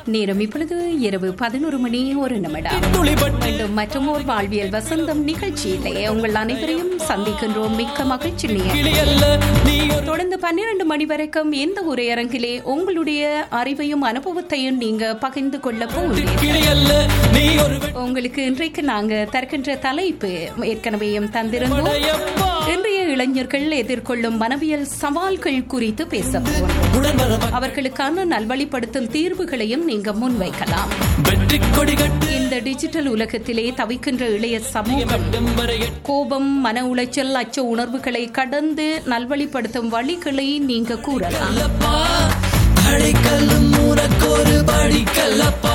நேரம் இப்பொழுது இரவு பதினோரு மணி ஒரு நிமிடம் துளிபட்டு மீண்டும் மற்றும் ஒரு வாழ்வியல் வசந்தம் நிகழ்ச்சியிலே உங்கள் அனைவரையும் சந்திக்கின்றோம் மிக்க மகிழ்ச்சி நேயர்களே. கிளியல்ல நீ ஒரு தொடர்ந்து பன்னிரண்டு மணி வரைக்கும் இந்த உரையரங்கிலே உங்களுடைய அறிவையும் அனுபவத்தையும் நீங்க பகிர்ந்து கொள்ள போகிறீர்கள் கிளியல்ல நீ ஒரு உங்களுக்கு இன்றைக்கு நாங்க தருகின்ற தலைப்பு ஏற்கனவேயும் தந்திருந்தோம் வெண்டையப்பா இன்றைய இளைஞர்கள் எதிர்கொள்ளும் மனவியல் சவால்கள் குறித்து பேச போகிறோம் உடன்மரப அவர்களுக்கான நல்வழிப்படுத்தும் தீர்வுகளையும் நீங்க முன்வைக்கலாம் வெற்றி கொடி கட்டு இந்த டிஜிட்டல் உலகத்திலே தவிக்கின்ற இளைய சமூகம் வெம்பரைய கோபம் மன உளைச்சல் அச்ச உணர்வுகளை கடந்து நல்வழிப்படுத்தும் வழிகளை நீங்க கூறலாம் கல்லப்பா அழைக்கல்லும் உனக்கொரு படிக்கல்லப்பா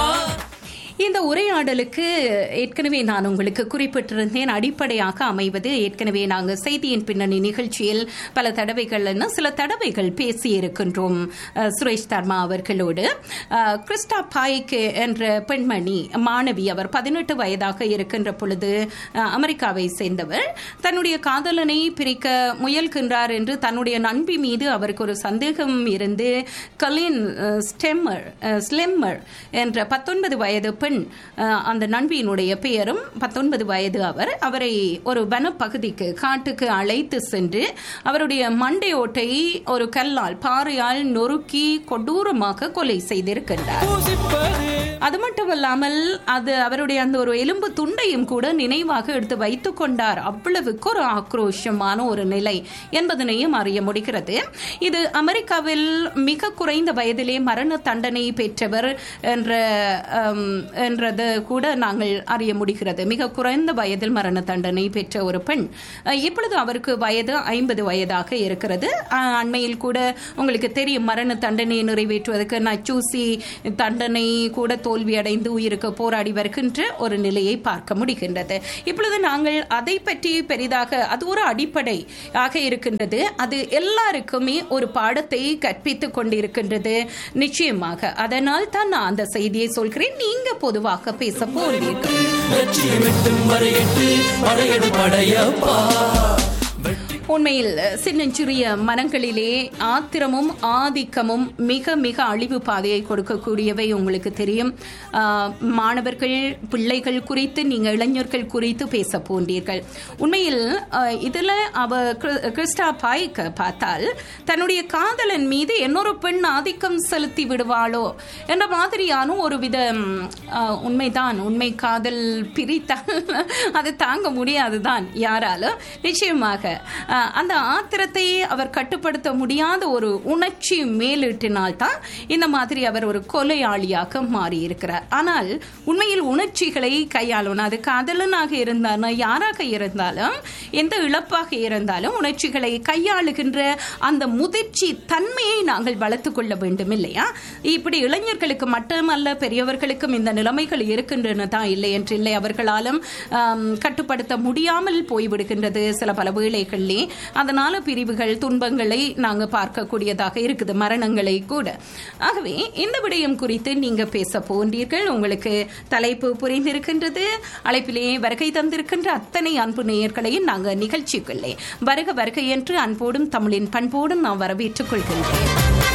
இந்த உரையாடலுக்கு ஏற்கனவே நான் உங்களுக்கு குறிப்பிட்டிருந்தேன் அடிப்படையாக அமைவது ஏற்கனவே நாங்கள் செய்தியின் பின்னணி நிகழ்ச்சியில் பல தடவைகள் என்ன சில தடவைகள் பேசியிருக்கின்றோம் அஹ், சுரேஷ் தர்மா அவர்களோடு அஹ், கிறிஸ்டா பாய்க்கு என்ற பெண்மணி மாணவி அவர் பதினெட்டு வயதாக இருக்கின்ற பொழுது அஹ், அமெரிக்காவை சேர்ந்தவர் தன்னுடைய காதலனை பிரிக்க முயல்கின்றார் என்று தன்னுடைய நண்பி மீது அவருக்கு ஒரு சந்தேகம் இருந்து கலின் அஹ், ஸ்டெம்மர் அஹ், ஸ்லெம்மர் என்ற பத்தொன்பது வயது பெண் அஹ், அந்த நண்பியினுடைய பெயரும் பத்தொன்பது வயது அவர் அவரை ஒரு வனப்பகுதிக்கு காட்டுக்கு அழைத்து சென்று அவருடைய மண்டையோட்டை ஒரு கல்லால் பாறையால் நொறுக்கி கொடூரமாக கொலை செய்திருக்கின்றார் பூசிப்பது அது மட்டுமல்லாமல் அது அவருடைய அந்த ஒரு எலும்பு துண்டையும் கூட நினைவாக எடுத்து வைத்துக் கொண்டார் அவ்வளவுக்கு ஒரு ஆக்ரோஷமான ஒரு நிலை என்பதனையும் அறிய முடிகிறது இது அமெரிக்காவில் மிக குறைந்த வயதிலே மரண தண்டனை பெற்றவர் என்ற ஹம், என்றது கூட நாங்கள் அறிய முடிகிறது மிக குறைந்த வயதில் மரண தண்டனை பெற்ற ஒரு பெண் அஹ், இப்பொழுது அவருக்கு வயது ஐம்பது வயதாக இருக்கிறது அஹ், அண்மையில் கூட உங்களுக்கு தெரியும் மரண தண்டனையை நிறைவேற்றுவதற்கு நச்சூசி தண்டனை கூட தோல்வியடைந்து உயிருக்கு போராடி வருகின்ற ஒரு நிலையை பார்க்க முடிகின்றது இப்பொழுது நாங்கள் அதை பற்றி பெரிதாக அது ஒரு அடிப்படை ஆக இருக்கின்றது அது எல்லாருக்குமே ஒரு பாடத்தை கற்பித்துக் கொண்டிருக்கின்றது நிச்சயமாக அதனால் தான் நான் அந்த செய்தியை சொல்கிறேன் நீங்க பொதுவாக பேச போகிறீர்கள் லட்சியம் எட்டும் வரையட்டு படையெடு படையப்பா உண்மையில் சின்னஞ்சிறிய மனங்களிலே ஆத்திரமும் ஆதிக்கமும் மிக மிக அழிவு பாதையை கொடுக்கக்கூடியவை உங்களுக்கு தெரியும் ஆஹ், மாணவர்கள் பிள்ளைகள் குறித்து நீங்க இளைஞர்கள் குறித்து பேச போன்றீர்கள் உண்மையில் ஆஹ், இதுல அவ கிறிஸ்- கிறிஸ்டா பாய்க்க பார்த்தால் தன்னுடைய காதலன் மீது இன்னொரு பெண் ஆதிக்கம் செலுத்தி விடுவாளோ என்ற மாதிரியான ஒரு வித ம், ஆஹ், உண்மைதான் உண்மை காதல் பிரித்தால் அது தாங்க முடியாதுதான் யாராலும் நிச்சயமாக அஹ், அந்த ஆத்திரத்தை அவர் கட்டுப்படுத்த முடியாத ஒரு உணர்ச்சி மேலிட்டினால் தான் இந்த மாதிரி அவர் ஒரு கொலையாளியாக மாறி இருக்கிறார் ஆனால் உண்மையில் உணர்ச்சிகளை கையாளணும் அது காதலனாக இருந்தாலும் யாராக இருந்தாலும் எந்த இழப்பாக இருந்தாலும் உணர்ச்சிகளை கையாளுகின்ற அந்த முதிர்ச்சி தன்மையை நாங்கள் வளர்த்துக் கொள்ள வேண்டும் இல்லையா இப்படி இளைஞர்களுக்கு மட்டுமல்ல பெரியவர்களுக்கும் இந்த நிலைமைகள் இருக்கின்றன தான் இல்லை என்று இல்லை அவர்களாலும் ஆம், கட்டுப்படுத்த முடியாமல் போய்விடுகின்றது சில பல வேளைகளிலே அதனால பிரிவுகள் துன்பங்களை நாங்க பார்க்கக்கூடியதாக இருக்குது மரணங்களை கூட ஆகவே இந்த விடயம் குறித்து நீங்க பேச போன்றீர்கள் உங்களுக்கு தலைப்பு புரிந்திருக்கின்றது அழைப்பிலே வருகை தந்திருக்கின்ற அத்தனை அன்பு நேயர்களையும் நாங்க நிகழ்ச்சிக்குள்ளே வருக வருகை என்று அன்போடும் தமிழின் பண்போடும் நான் வரவேற்றுக் கொள்கின்றேன்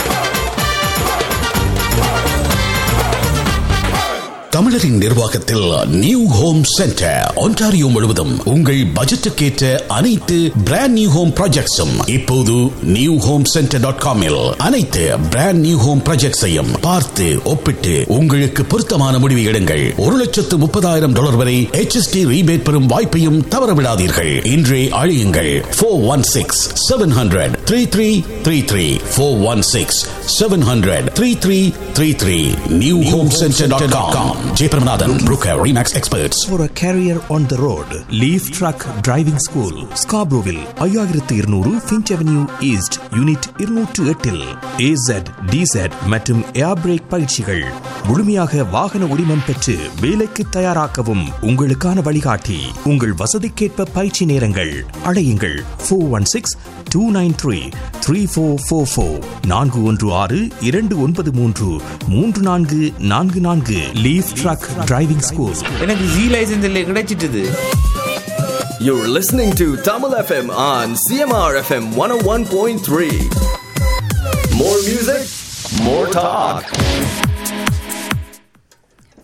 தமிழரின் நிர்வாகத்தில் நியூ ஹோம் சென்டர் ஒன்டாரியோ முழுவதும் உங்கள் பட்ஜெட்டுக்கேற்ற அனைத்து பிராண்ட் நியூ ஹோம் ப்ராஜெக்ட்ஸும் இப்போது நியூ ஹோம் சென்டர் டாட் காமில் அனைத்து பிராண்ட் நியூ ஹோம் ப்ராஜெக்ட்ஸையும் பார்த்து ஒப்பிட்டு உங்களுக்கு பொருத்தமான முடிவு எடுங்கள் ஒரு லட்சத்து முப்பதாயிரம் டாலர் வரை HST ரீபேட் பெறும் வாய்ப்பையும் தவறவிடாதீர்கள் இன்றே அழியுங்கள் four one six seven hundred three three three three four one six seven hundred three three three three new home centre dot com Jeyapramanathan Brooker Remax Experts For a career on the road, Leaf Truck Driving School, Scarboroughville, ஐயாயிரத்து இருநூறு Finch avenue east unit இருநூற்று எட்டில் ஏசட் டிசட் மற்றும் ஏர் break பயிற்சிகள் முழுமையாக வாகன உரிமம் பெற்று வேலைக்கு தயாராக்கவும் உங்களுக்கான வழிகாட்டி உங்கள் வசதிக்கேற்ப பயிற்சி நேரங்கள் அழையுங்கள் four one six two nine three three four four four நான்கு ஒன்று ஆறு இரண்டு ஒன்பது மூன்று மூன்று நான்கு நான்கு நான்கு லீஃப் ட்ரக் டிரைவிங் ஸ்கூல் எனக்கு ஜி லைசன்ஸ் இல்லை கிடைச்சிட்டுது You're listening to Tamil FM on CMR FM 101.3. More music, more talk.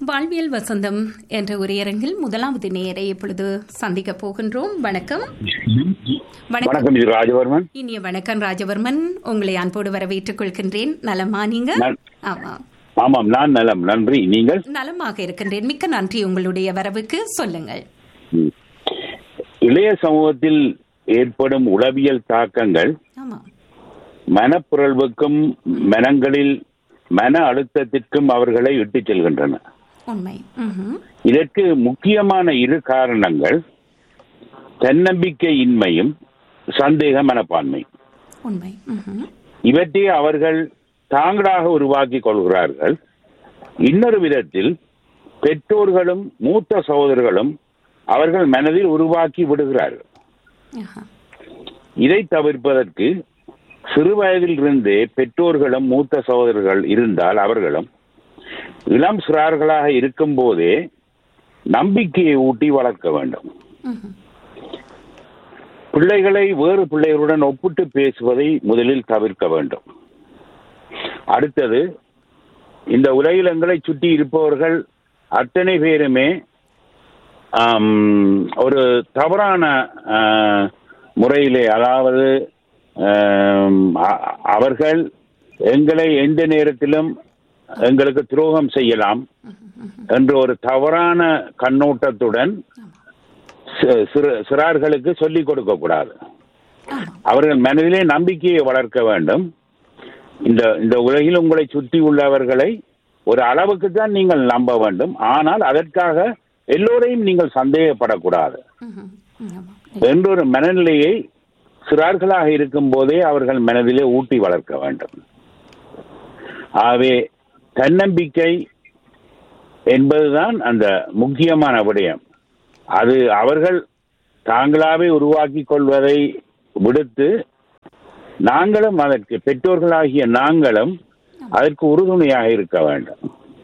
வாழ்வியல் வசந்தம் என்ற உரையரங்கில் முதலாவது நேரை இப்பொழுது சந்திக்க போகின்றோம் வணக்கம் வணக்கம் வணக்கம் இது ராஜவர்மன் இனிய வணக்கம் ராஜவர்மன் உங்களை அன்போடு வரவேற்றுக் கொள்கின்றேன் நலமா நீங்க நான்- ஆமா ஆமாம் நான் நலம் நன்றி நீங்கள் நலமாக இருக்கின்றேன் மிக்க நன்றி உங்களுடைய வரவுக்கு சொல்லுங்கள் ம். இளைய சமூகத்தில் ஏற்படும் உளவியல் தாக்கங்கள் ஆமா மனப்பிறழ்வுக்கும் மனங்களில் மன அழுத்தத்திற்கும் அவர்களை இட்டுச் செல்கின்றன உண்மை ம்ஹும். இதற்கு முக்கியமான இரு காரணங்கள் தன்னம்பிக்கையின்மையும் சந்தேக மனப்பான்மை உண்மை ம்ஹும். இவற்றை அவர்கள் தாங்களாக உருவாக்கி கொள்கிறார்கள் இன்னொரு விதத்தில் பெற்றோர்களும் மூத்த சகோதரர்களும் அவர்கள் மனதில் உருவாக்கி விடுகிறார்கள் ஆஹா. இதை தவிர்ப்பதற்கு சிறு வயதில் இருந்தே பெற்றோர்களும் மூத்த சகோதரர்கள் இருந்தால் அவர்களும் இளம் சிறார்களாக இருக்கும் போதே நம்பிக்கையை ஊட்டி வளர்க்க வேண்டும் ம்ஹும். பிள்ளைகளை வேறு பிள்ளைகளுடன் ஒப்பிட்டு பேசுவதை முதலில் தவிர்க்க வேண்டும் அடுத்தது இந்த உலகில் எங்களை சுற்றி இருப்பவர்கள் அத்தனை பேருமே ஆம், ஒரு தவறான ஆ, முறையிலே அதாவது ஆம், அ- அவர்கள் எங்களை எந்த நேரத்திலும் எங்களுக்கு துரோகம் செய்யலாம் என்ற ஒரு தவறான கண்ணோட்டத்துடன் சி- சிறு சிறார்களுக்கு சொல்லிக் கொடுக்க கூடாது ஆமா அவர்கள் மனதிலே நம்பிக்கையை வளர்க்க வேண்டும் இந்த இந்த உலகில் உங்களை சுற்றி உள்ளவர்களை ஒரு அளவுக்கு தான் நீங்கள் நம்ப வேண்டும் ஆனால் அதற்காக எல்லோரையும் நீங்கள் சந்தேகப்படக்கூடாது ம்ஹும். ஆமா என்ற ஒரு மனநிலையை சிறார்களாக இருக்கும் போதே அவர்கள் மனதிலே ஊட்டி வளர்க்க வேண்டும் ஆகவே தன்னம்பிக்கை என்பதுதான் அந்த முக்கியமான விடயம் அது அவர்கள் தாங்களாவே உருவாக்கி கொள்வதை விடுத்து நாங்களும் அதற்கு பெற்றோர்களாகிய நாங்களும் அதற்கு உறுதுணையாக இருக்க வேண்டும்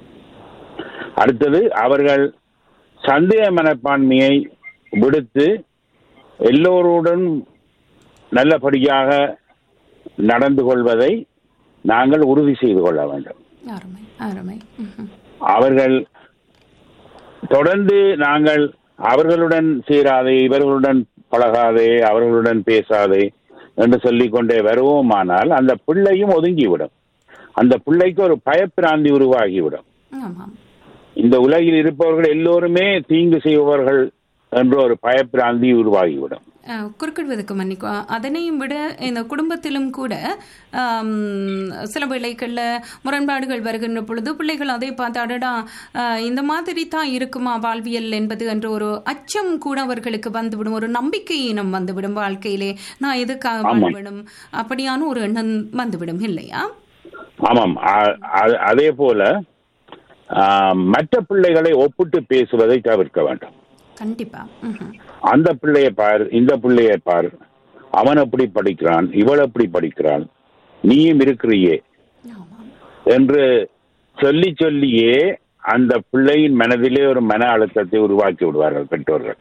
அடுத்தது அவர்கள் சந்தேக மனப்பான்மையை விடுத்து எல்லோருடன் நல்லபடியாக நடந்து கொள்வதை நாங்கள் உறுதி செய்து கொள்ள வேண்டும் அருமை அருமை ம்ஹும். அவர்கள் தொடர்ந்து நாங்கள் அவர்களுடன் சேராதே இவர்களுடன் பழகாதே அவர்களுடன் பேசாதே என்று சொல்லிக்கொண்டே வருவோமானால் அந்த பிள்ளையும் ஒதுங்கிவிடும் அந்த பிள்ளைக்கு ஒரு பயப்பிராந்தி உருவாகிவிடும் ஆமாம் இந்த உலகில் இருப்பவர்கள் எல்லோருமே தீங்கு செய்பவர்கள் என்ற ஒரு பயப்பிராந்தி உருவாகிவிடும் அஹ், குறுக்கிடுவதற்கு மன்னிக்கு அ- அதனையும் விட இந்த குடும்பத்திலும் கூட ஆம், சில வேளைகளில் முரண்பாடுகள் வருகின்ற பொழுது பிள்ளைகள் அதை பார்த்து அடடா அஹ், இந்த மாதிரி தான் இருக்குமா வாழ்வியல் என்பது என்ற ஒரு அச்சம் கூட அவர்களுக்கு வந்துவிடும் ஒரு நம்பிக்கை இனம் வந்துவிடும் வாழ்க்கையிலே நான் எதுக்காக ஆமாம். வாழ்விடும் அப்படியான ஒரு எண்ணம் வந்துவிடும் இல்லையா ஆமாம் அ- அ- அதே போல ஆ, மற்ற பிள்ளைகளை ஒப்பிட்டு பேசுவதை தவிர்க்க வேண்டும் கண்டிப்பா ம்ஹும். அந்த பிள்ளையை பார் இந்த பிள்ளையை பார் அவன் எப்படி படிக்கிறான் இவள் எப்படி படிக்கிறாள் நீயும் இருக்கிறியே ஆமாம் என்று சொல்லி சொல்லியே அந்த பிள்ளையின் மனதிலே ஒரு மன அழுத்தத்தை உருவாக்கி விடுவார்கள் பெற்றோர்கள்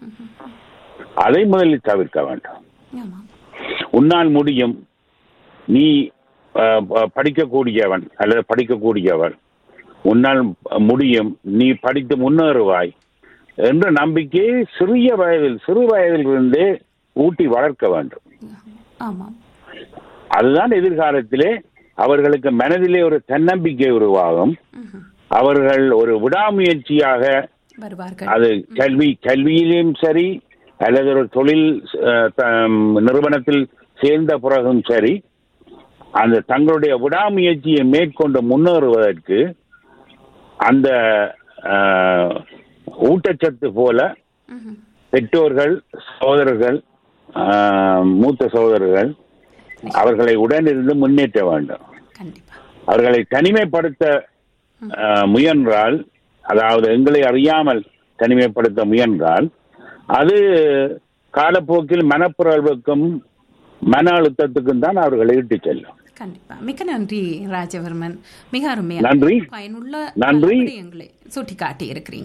அதை முதலில் தவிர்க்க வேண்டும் ஆமாம் உன்னால் முடியும் நீ அஹ், ப- படிக்கக்கூடியவன் அல்லது படிக்கக்கூடியவள் உன்னால் முடியும் நீ படித்து முன்னேறுவாய் என்ற நம்பிக்கையை சிறிய வயதில் சிறு வயதில் இருந்தே ஊட்டி வளர்க்க வேண்டும் ஆமாம் அதுதான் எதிர்காலத்திலே அவர்களுக்கு மனதிலே ஒரு தன்னம்பிக்கை உருவாகும் அவர்கள் ஒரு விடாமுயற்சியாக வருவார்கள் அது கல்வி கல்வியிலும் சரி அல்லது ஒரு தொழில் அஹ், த- நிறுவனத்தில் சேர்ந்த பிறகும் சரி அந்த தங்களுடைய விடாமுயற்சியை மேற்கொண்டு முன்னேறுவதற்கு அந்த அஹ், ஊட்டச்சத்து போல ம்ஹும். பெற்றோர்கள் சகோதரர்கள் ஆஹ், மூத்த சகோதரர்கள் அவர்களை உடனிருந்து முன்னேற்ற வேண்டும் கண்டிப்பா அவர்களை தனிமைப்படுத்த ஆஹ், முயன்றால் அதாவது எங்களை அறியாமல் தனிமைப்படுத்த முயன்றால் அது காலப்போக்கில் மனப்புறவுக்கும் மன அழுத்தத்துக்கும் தான் அவர்களை இட்டுச் செல்லும் கண்டிப்பா மிக்க நன்றி ராஜவர்மன் மிக அருமையா நன்றி. பயனுள்ள நன்றி. விடயங்களை சுட்டி காட்டி இருக்கிறீங்க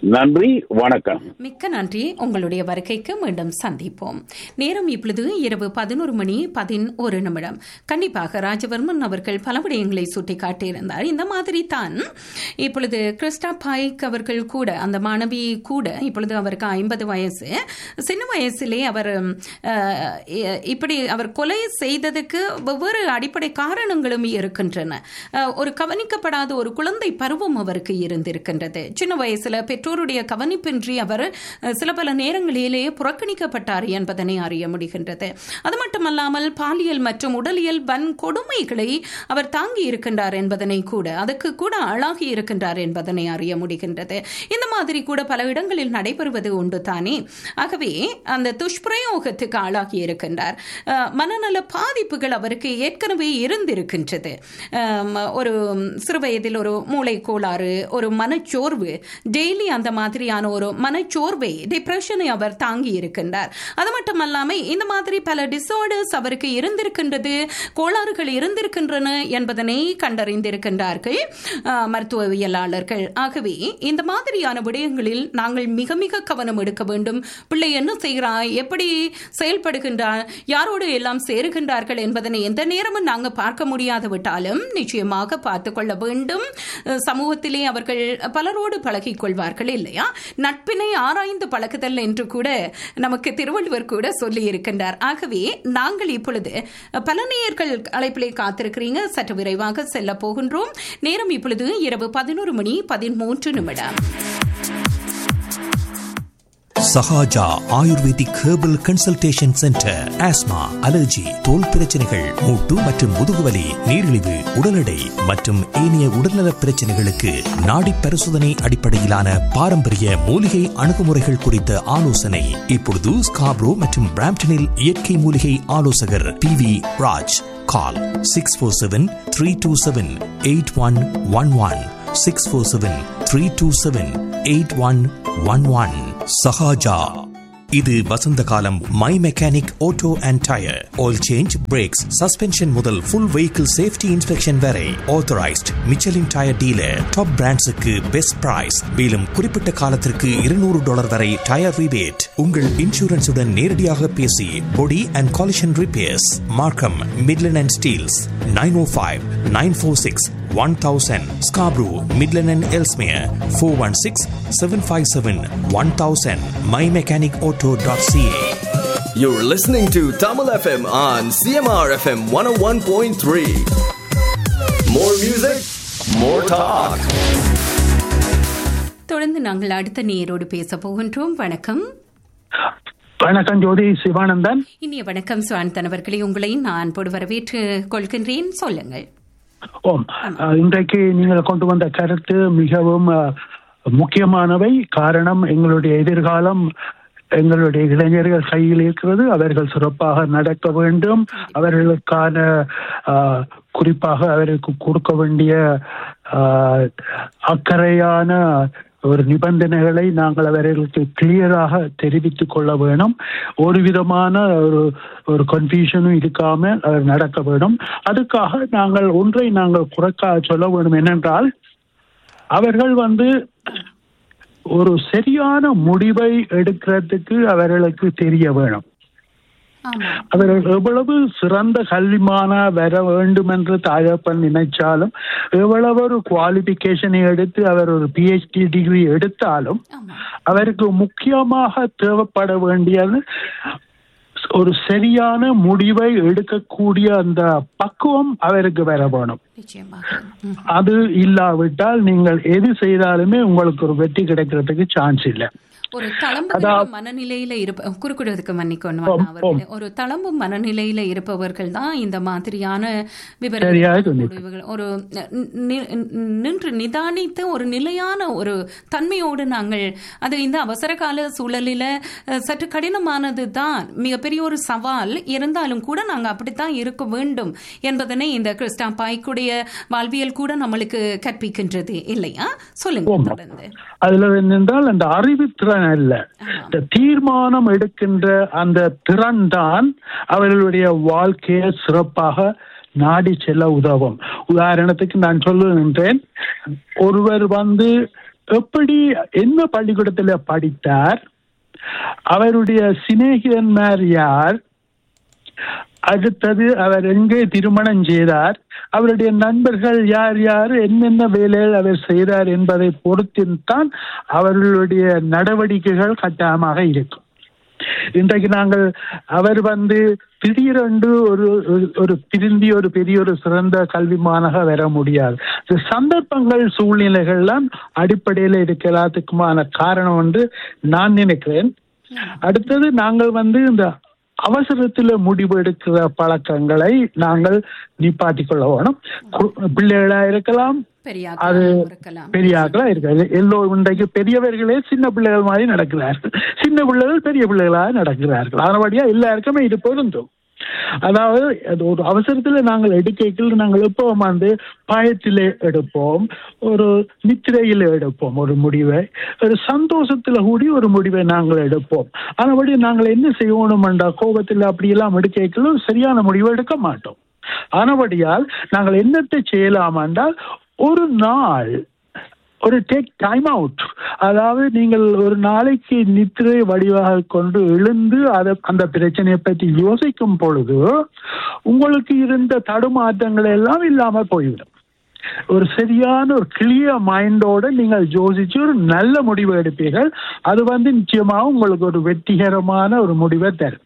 நன்றி வணக்கம் மிக்க நன்றி உங்களுடைய வருகைக்கு மீண்டும் சந்திப்போம் நேரம் இப்பொழுது இரவு பதினோரு மணி பதினோரு நிமிடம் கண்டிப்பாக ராஜவர்மன் அவர்கள் பல விடயங்களை சுட்டிக்காட்டியிருந்தார் இந்த மாதிரி தான் இப்பொழுது கிறிஸ்டா பாய்க் அவர்கள் கூட அந்த மாணவி கூட இப்பொழுது அவருக்கு ஐம்பது வயசு சின்ன வயசிலே அவர் அஹ், இ- இப்படி அவர் கொலை செய்ததுக்கு வெவ்வேறு அடிப்படை காரணங்களும் இருக்கின்றன அஹ், ஒரு கவனிக்கப்படாத ஒரு குழந்தை பருவம் அவருக்கு இருந்திருக்கின்றது சின்ன வயசுல பெற்றோருடைய கவனிப்பின்றி அவர் அஹ், சில பல நேரங்களிலேயே புறக்கணிக்கப்பட்டார் என்பதனை அறிய முடிகின்றது அது மட்டுமல்லாமல் பாலியல் மற்றும் உடலியல் வன்கொடுமைகளை அவர் தாங்கி இருக்கின்றார் என்பதனை கூட அதுக்கு கூட ஆளாகி இருக்கின்றார் என்பதனை அறிய முடிகின்றது இந்த மாதிரி கூட பல இடங்களில் நடைபெறுவது உண்டு தானே ஆகவே அந்த துஷ்பிரயோகத்துக்கு ஆளாகி இருக்கின்றார் அஹ், மனநல பாதிப்புகள் அவருக்கு ஏற்கனவே இருந்திருக்கின்றது அம், ஒரு சிறுவயதில் ஒரு மூளை கோளாறு ஒரு மனச்சோர்வு டெய்லி அந்த மாதிரியான ஒரு மனச்சோர்வை டிப்ரெஷனை அவர் தாங்கி இருக்கின்றார் அது மட்டுமல்லாம இந்த மாதிரி பல டிசார்டர்ஸ் அவருக்கு இருந்திருக்கின்றது கோளாறுகள் இருந்திருக்கின்றன என்பதனை கண்டறிந்திருக்கின்றார்கள் அஹ், மருத்துவவியலாளர்கள் ஆகவே இந்த மாதிரியான விடயங்களில் நாங்கள் மிக மிக கவனம் எடுக்க வேண்டும் பிள்ளை என்ன செய்கிறார் எப்படி செயல்படுகின்றார் யாரோடு எல்லாம் சேருகின்றார்கள் என்பதனை எந்த நேரமும் நாங்கள் பார்க்க முடியாது விட்டாலும் நிச்சயமாக பார்த்துக் கொள்ள வேண்டும் அஹ், சமூகத்திலே அவர்கள் பலரோடு பழகிக் கொள்வார்கள் இல்லையா நட்பினை ஆராய்ந்து பழகுதல் என்று கூட நமக்கு திருவள்ளுவர் கூட சொல்லி இருக்கின்றார் ஆகவே நாங்கள் இப்பொழுது பல நேயர்கள் அழைப்பிலே காத்திருக்கிறீங்க சற்று விரைவாக செல்ல போகின்றோம் நேரம் இப்பொழுது இரவு பதினோரு மணி பதிமூன்று நிமிடம் Sahaja ayurvedic herbal consultation centre asthma allergy தோல் பிரச்சனைகள் மூட்டு மற்றும் முதுகுவலி நீரிழிவு உடல் எடை மற்றும் ஏனைய உடல்நல பிரச்சனைகளுக்கு நாடி பரிசோதனை அடிப்படையிலான பாரம்பரிய மூலிகை அணுகுமுறைகள் குறித்த ஆலோசனை இப்பொழுது ஸ்காப்ரோ மற்றும் பிராம்டனில் இயற்கை மூலிகை ஆலோசகர் P V Raj call six four seven three two seven eight one one one six four seven three two seven eight one one one Sahaja இது வசந்த காலம் my mechanic auto and tyre oil change brakes suspension முதல் full vehicle safety inspection வரை authorised Michelin tyre dealer top பிராண்ட்ஸுக்கு best price மேலும் குறிப்பிட்ட காலத்திற்கு இருநூறு டாலர் வரை டயர் ரிபேட் உங்கள் இன்சூரன்ஸுடன் நேரடியாக பேசி body and collision repairs Markham Midland and Steeles nine O five nine four six 1000 Scarborough, Midland and Elsmere 416 757 1000 mymechanicauto.ca You're listening to Tamil FM on CMR FM 101.3. More music, more talk. தொடர்ந்து நாங்கள் அடுத்த நேரோடு பேச போகின்றோம் வணக்கம் வணக்கம் ஜோதி சிவானந்தன் இனிய வணக்கம் சுவாந்தன் அவர்களே உங்களை நான் போடு வரவேற்று கொள்கின்றேன் சொல்லுங்கள் ஓம் அஹ், இன்றைக்கு நீங்கள் கொண்டு வந்த கருத்து மிகவும் அஹ், முக்கியமானவை காரணம் எங்களுடைய எதிர்காலம் எங்களுடைய இளைஞர்கள் கையில் இருக்கிறது அவர்கள் சிறப்பாக நடக்க வேண்டும் அவர்களுக்கான அஹ், குறிப்பாக அவருக்கு கொடுக்க வேண்டிய அஹ், அக்கறையான ஒரு நிபந்தனைகளை நாங்கள் அவர்களுக்கு கிளியராக தெரிவித்துக் கொள்ள வேணும் ஒரு விதமான ஒரு ஒரு கன்ஃபியூஷனும் இருக்காம அது நடக்க வேண்டும் அதுக்காக நாங்கள் ஒன்றை நாங்கள் குறைக்க சொல்ல வேண்டும் என்னென்றால் அவர்கள் வந்து ஒரு சரியான முடிவை எடுக்கிறதுக்கு அவர்களுக்கு தெரிய வேணும் ஆமா அவர்கள் எவ்வளவு சிறந்த கல்விமானா வர வேண்டும் என்று தகப்பன் நினைச்சாலும் எவ்வளவு ஒரு குவாலிபிகேஷனை எடுத்து அவர் ஒரு பிஹெச்டி டிகிரி எடுத்தாலும் ஆமா அவருக்கு முக்கியமாக தேவைப்பட வேண்டியது ஒரு சரியான முடிவை எடுக்கக்கூடிய அந்த பக்குவம் அவருக்கு வர வேணும் நிச்சயமாக ம். அது இல்லாவிட்டால் நீங்கள் எது செய்தாலுமே உங்களுக்கு ஒரு வெற்றி கிடைக்கிறதுக்கு சான்ஸ் இல்லை ஒரு தளம்பு அதான். மனநிலையில இருப்ப குறுக்கிடுவதற்கு மன்னிக்கணும் ஓம், அண்ணா அவர்களே. ஒரு தளம்பு மனநிலையில இருப்பவர்கள் தான் இந்த மாதிரியான சரியாக விவரங்கள் சொன்னீங்க. முடிவுகள் ஒரு நி- நி- நின்று நிதானித்து ஒரு நிலையான ஒரு தன்மையோடு நாங்கள் அது இந்த அவசர கால சூழலில அஹ், சற்று கடினமானது தான் மிகப்பெரிய ஒரு சவால் இருந்தாலும் கூட நாங்க அப்படித்தான் இருக்க வேண்டும் என்பதனை இந்த கிறிஸ்டா பாய்க்குடைய வாழ்வியல் கூட நம்மளுக்கு கற்பிக்கின்றது இல்லையா சொல்லுங்க ஆமா. தொடர்ந்து அதுல என்னென்றால் அந்த அறிவுத்திறன் அல்ல இந்த தீர்மானம் எடுக்கின்ற அந்த திறன் தான் அவர்களுடைய வாழ்க்கையை சிறப்பாக நாடி செல்ல உதவும் உதாரணத்துக்கு நான் சொல்லுகின்றேன் ஒருவர் வந்து எப்படி என்ன பள்ளிக்கூடத்துல படித்தார் அவருடைய சிநேகிதன்மார் யார் அடுத்தது அவர் எங்கே திருமணம் செய்தார் அவருடைய நண்பர்கள் யார் யார் என்னென்ன வேலைகள் அவர் செய்தார் என்பதை பொறுத்துத்தான் அவர்களுடைய நடவடிக்கைகள் கட்டாயமாக இருக்கும் இன்றைக்கு நாங்கள் அவர் வந்து திடீரென்று ஒரு ஒரு- ஒரு திருந்தி ஒரு பெரிய ஒரு சிறந்த கல்விமானாக வர முடியாது இந்த சந்தர்ப்பங்கள் சூழ்நிலைகள்லாம் அடிப்படையில் இதுக்கு எல்லாத்துக்குமான காரணம் என்று நான் நினைக்கிறேன் அடுத்தது நாங்கள் வந்து இந்த அவசரத்தில் முடிவு எடுக்கிற பழக்கங்களை நாங்கள் நிப்பாட்டிக் கொள்ள வேணும் கு- பிள்ளைகளா இருக்கலாம் பெரிய அது இருக்கலாம் பெரிய ஆக்களா இருக்காது எல்லோரும் இன்றைக்கு பெரியவர்களே சின்ன பிள்ளைகள் மாதிரி நடக்கிறார்கள் சின்ன பிள்ளைகள் பெரிய பிள்ளைகளாக நடக்கிறார்கள் அதனபடியா எல்லாருக்குமே இது பொருந்தும் அதாவது அது ஒரு அவசரத்துல நாங்கள் எடுக்கைகள் நாங்கள் எப்பவும் வந்து பயத்திலே எடுப்போம் ஒரு நித்திரையில எடுப்போம் ஒரு முடிவை ஒரு சந்தோஷத்துல கூடி ஒரு முடிவை நாங்கள் எடுப்போம் அதனபடி நாங்கள் என்ன செய்யணும்டா கோபத்தில் அப்படியெல்லாம் எடுக்கைகளும் சரியான முடிவை எடுக்க மாட்டோம் ஆனபடியால் நாங்கள் என்னத்தை செய்யலாம் என்றால் ஒரு நாள் ஒரு டேக் டைம் அவுட் அதாவது நீங்கள் ஒரு நாளைக்கு நித்திரை வடிவாக கொண்டு எழுந்து அதை அந்த பிரச்சனையை பற்றி யோசிக்கும் பொழுது உங்களுக்கு இருந்த தடுமாற்றங்கள் எல்லாம் இல்லாம போய்விடும் ஒரு சரியான ஒரு கிளியர் மைண்டோட நீங்கள் யோசிச்சு ஒரு நல்ல முடிவு எடுப்பீர்கள் அது வந்து நிச்சயமாக உங்களுக்கு ஒரு வெற்றிகரமான ஒரு முடிவை தரும்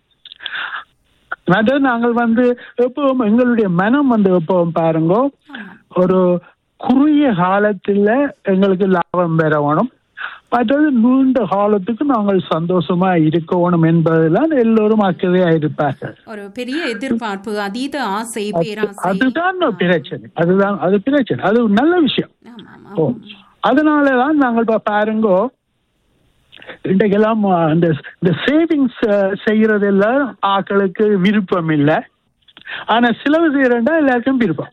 அதாவது நாங்கள் வந்து எப்பவும் எங்களுடைய மனம் வந்து எப்பவும் பாருங்க ஒரு குறுகிய காலத்துல எங்களுக்கு லாபம் பெறணும் மற்றது நீண்ட காலத்துக்கு நாங்கள் சந்தோஷமா இருக்கணும் என்பதெல்லாம் எல்லோரும் அக்கறையா இருப்பார்கள் ஒரு பெரிய எதிர்பார்ப்பு அதீத ஆசை பேராசை அதுதான் பிரச்சனை அதுதான் அது பிரச்சனை அது ஒரு நல்ல விஷயம் ஆமா, ஆமா. ஓ அதனாலதான் நாங்கள் இப்ப பாருங்கோ இன்றைக்கெல்லாம் அஹ், இந்த இந்த சேவிங்ஸ் செய்யறதெல்லாம் ஆக்களுக்கு விருப்பம் இல்லை ஆனா செலவு செய்யறேன்டா எல்லாருக்கும் விருப்பம்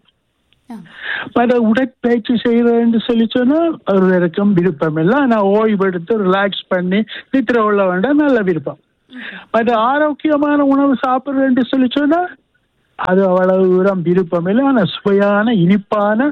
பல உடற்பயிற்சி செய்யறேன்னு சொல்லி சொன்னா ஒருவருக்கும் விருப்பம் இல்லை ஆனா ஓய்வு எடுத்து ரிலாக்ஸ் பண்ணி நித்திர உள்ள வேண்டாம் நல்ல விருப்பம் மற்ற ஆரோக்கியமான உணவு சாப்பிடுறேன்னு சொல்லி சொன்னா அது அவ்வளவு தூரம் விருப்பம் இல்லை ஆனா சுவையான இனிப்பான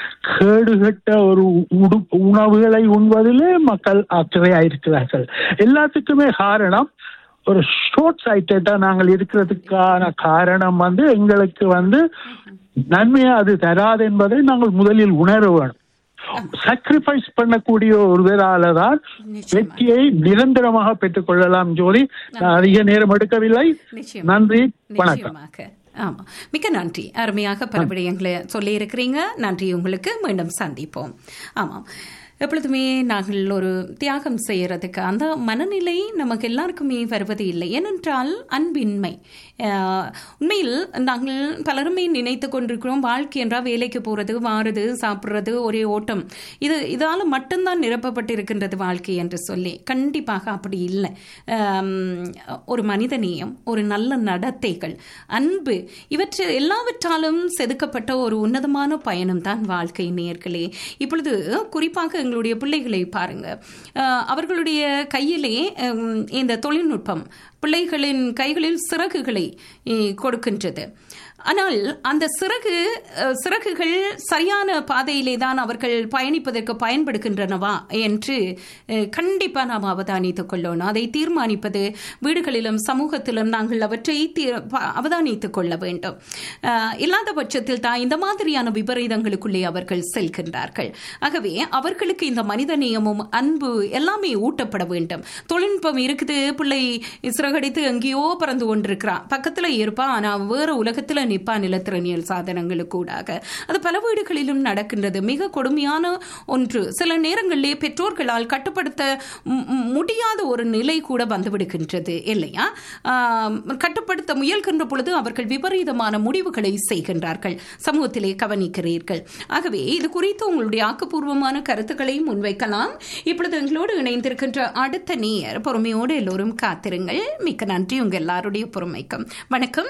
கேடுகட்ட ஒரு உடு உணவுகளை உண்பதிலே மக்கள் அக்கறையா இருக்கிறார்கள் எல்லாத்துக்குமே காரணம் ஒரு ஷார்ட் சைட்டடா நாங்கள் இருக்கிறதுக்கான காரணம் வந்து எங்களுக்கு வந்து நன்மையா அது தராது என்பதை நாங்கள் முதலில் உணர வேணும் சாக்ரிஃபைஸ் பண்ணக்கூடிய ஒருவரால தான் நிச்சயமா. வெற்றியை நிரந்தரமாக பெற்றுக் கொள்ளலாம் ஜோதி நான் அதிக நேரம் எடுக்கவில்லை நிச்சயமா. நன்றி வணக்கம் நிச்சயமாக ஆமா மிக்க நன்றி அருமையாக பல விடயங்களை சொல்லி இருக்கிறீங்க நன்றி உங்களுக்கு மீண்டும் சந்திப்போம் ஆமாம் எப்பொழுதுமே நாங்கள் ஒரு தியாகம் செய்யறதுக்கு அந்த மனநிலை நமக்கு எல்லாருக்குமே வருவது இல்லை ஏனென்றால் அன்பின்மை ஆஹ், உண்மையில் நாங்கள் பலருமே நினைத்து கொண்டிருக்கிறோம் வாழ்க்கை என்றால் வேலைக்கு போறது வாருது சாப்பிட்றது ஒரே ஓட்டம் இது இதால மட்டும்தான் நிரப்பப்பட்டிருக்கின்றது வாழ்க்கை என்று சொல்லி கண்டிப்பாக அப்படி இல்லை ஆம், ஒரு மனிதநேயம் ஒரு நல்ல நடத்தைகள் அன்பு இவற்றை எல்லாவற்றாலும் செதுக்கப்பட்ட ஒரு உன்னதமான பயணம் தான் வாழ்க்கை நேர்களே இப்பொழுது குறிப்பாக எங்களுடைய பிள்ளைகளை பாருங்க அஹ், அவர்களுடைய கையிலே ஹம், இந்த தொழில்நுட்பம் பிள்ளைகளின் கைகளில் சிறகுகளை அஹ், கொடுக்கின்றது ஆனால் அந்த சிறகு அஹ், சிறகுகள் சரியான பாதையிலே தான் அவர்கள் பயணிப்பதற்கு பயன்படுகின்றனவா என்று அஹ், கண்டிப்பா நாம் அவதானித்துக் கொள்ளணும் அதை தீர்மானிப்பது வீடுகளிலும் சமூகத்திலும் நாங்கள் அவற்றை தீ- ப- அவதானித்துக் கொள்ள வேண்டும் அஹ், இல்லாத பட்சத்தில் தான் இந்த மாதிரியான விபரீதங்களுக்குள்ளே அவர்கள் செல்கின்றார்கள் ஆகவே அவர்களுக்கு இந்த மனித நேயமும் அன்பு எல்லாமே ஊட்டப்பட வேண்டும் தொழில்நுட்பம் இருக்குது பிள்ளை சிறகடித்து எங்கேயோ பறந்து கொண்டிருக்கிறான் பக்கத்துல இருப்பான் ஆனா வேற உலகத்துல நிப்பா நிலத்திறனியல் சாதனங்களுக்கு ஊடாக அது பல வீடுகளிலும் நடக்கின்றது மிக கொடுமையான ஒன்று சில நேரங்களிலே பெற்றோர்களால் கட்டுப்படுத்த மு- மு- முடியாத ஒரு நிலை கூட வந்துவிடுகின்றது இல்லையா ஆம், கட்டுப்படுத்த முயல்கின்ற பொழுது அவர்கள் விபரீதமான முடிவுகளை செய்கின்றார்கள் சமூகத்திலே கவனிக்கிறீர்கள் ஆகவே இது குறித்து உங்களுடைய ஆக்கப்பூர்வமான கருத்துக்களை முன்வைக்கலாம் இப்பொழுது எங்களோடு இணைந்திருக்கின்ற அடுத்த நேயர் பொறுமையோடு எல்லோரும் காத்திருங்கள் மிக்க நன்றி உங்க எல்லாருடைய பொறுமைக்கும் வணக்கம்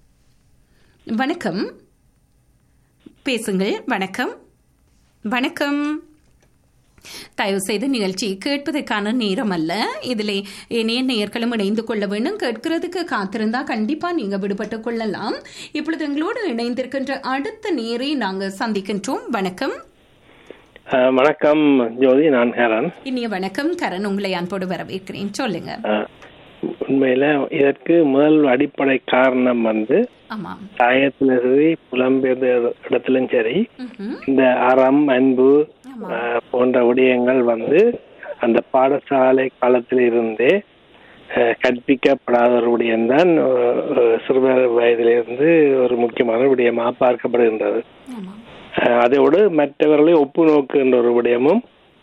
வணக்கம் பேசுங்கள் வணக்கம் வணக்கம் தயவு செய்து நிகழ்ச்சி கேட்பதற்கான நேரம் அல்ல இதில் இணைய நேயர்களும் இணைந்து கொள்ள வேண்டும் கேட்கிறதுக்கு காத்திருந்தா கண்டிப்பா நீங்க விடுபட்டு கொள்ளலாம் இப்பொழுது எங்களோடு இணைந்திருக்கின்ற அடுத்த நேரை நாங்க சந்திக்கின்றோம் வணக்கம் அஹ், வணக்கம் ஜோதி நான் ஹேரன் இனிய வணக்கம் கரண் உங்களை அன்போடு வரவேற்கிறேன் சொல்லுங்க அஹ், உண்மையில இதற்கு முதல் அடிப்படை காரணம் வந்து ஆமாம் தாயத்துல சரி புலம்பெயர்ந்த இடத்திலும் சரி ம்ஹும். இந்த அறம் அன்பு அஹ், போன்ற விடயங்கள் வந்து அந்த பாடசாலை காலத்தில் இருந்தே அஹ், கற்பிக்கப்படாத ஒரு விடயம்தான் அஹ், அஹ், சிறுவர் வயதிலிருந்து ஒரு முக்கியமான விடயமாக பார்க்கப்படுகின்றது அஹ், அதோடு மற்றவர்களை ஒப்பு நோக்குகின்ற ஒரு விடயமும்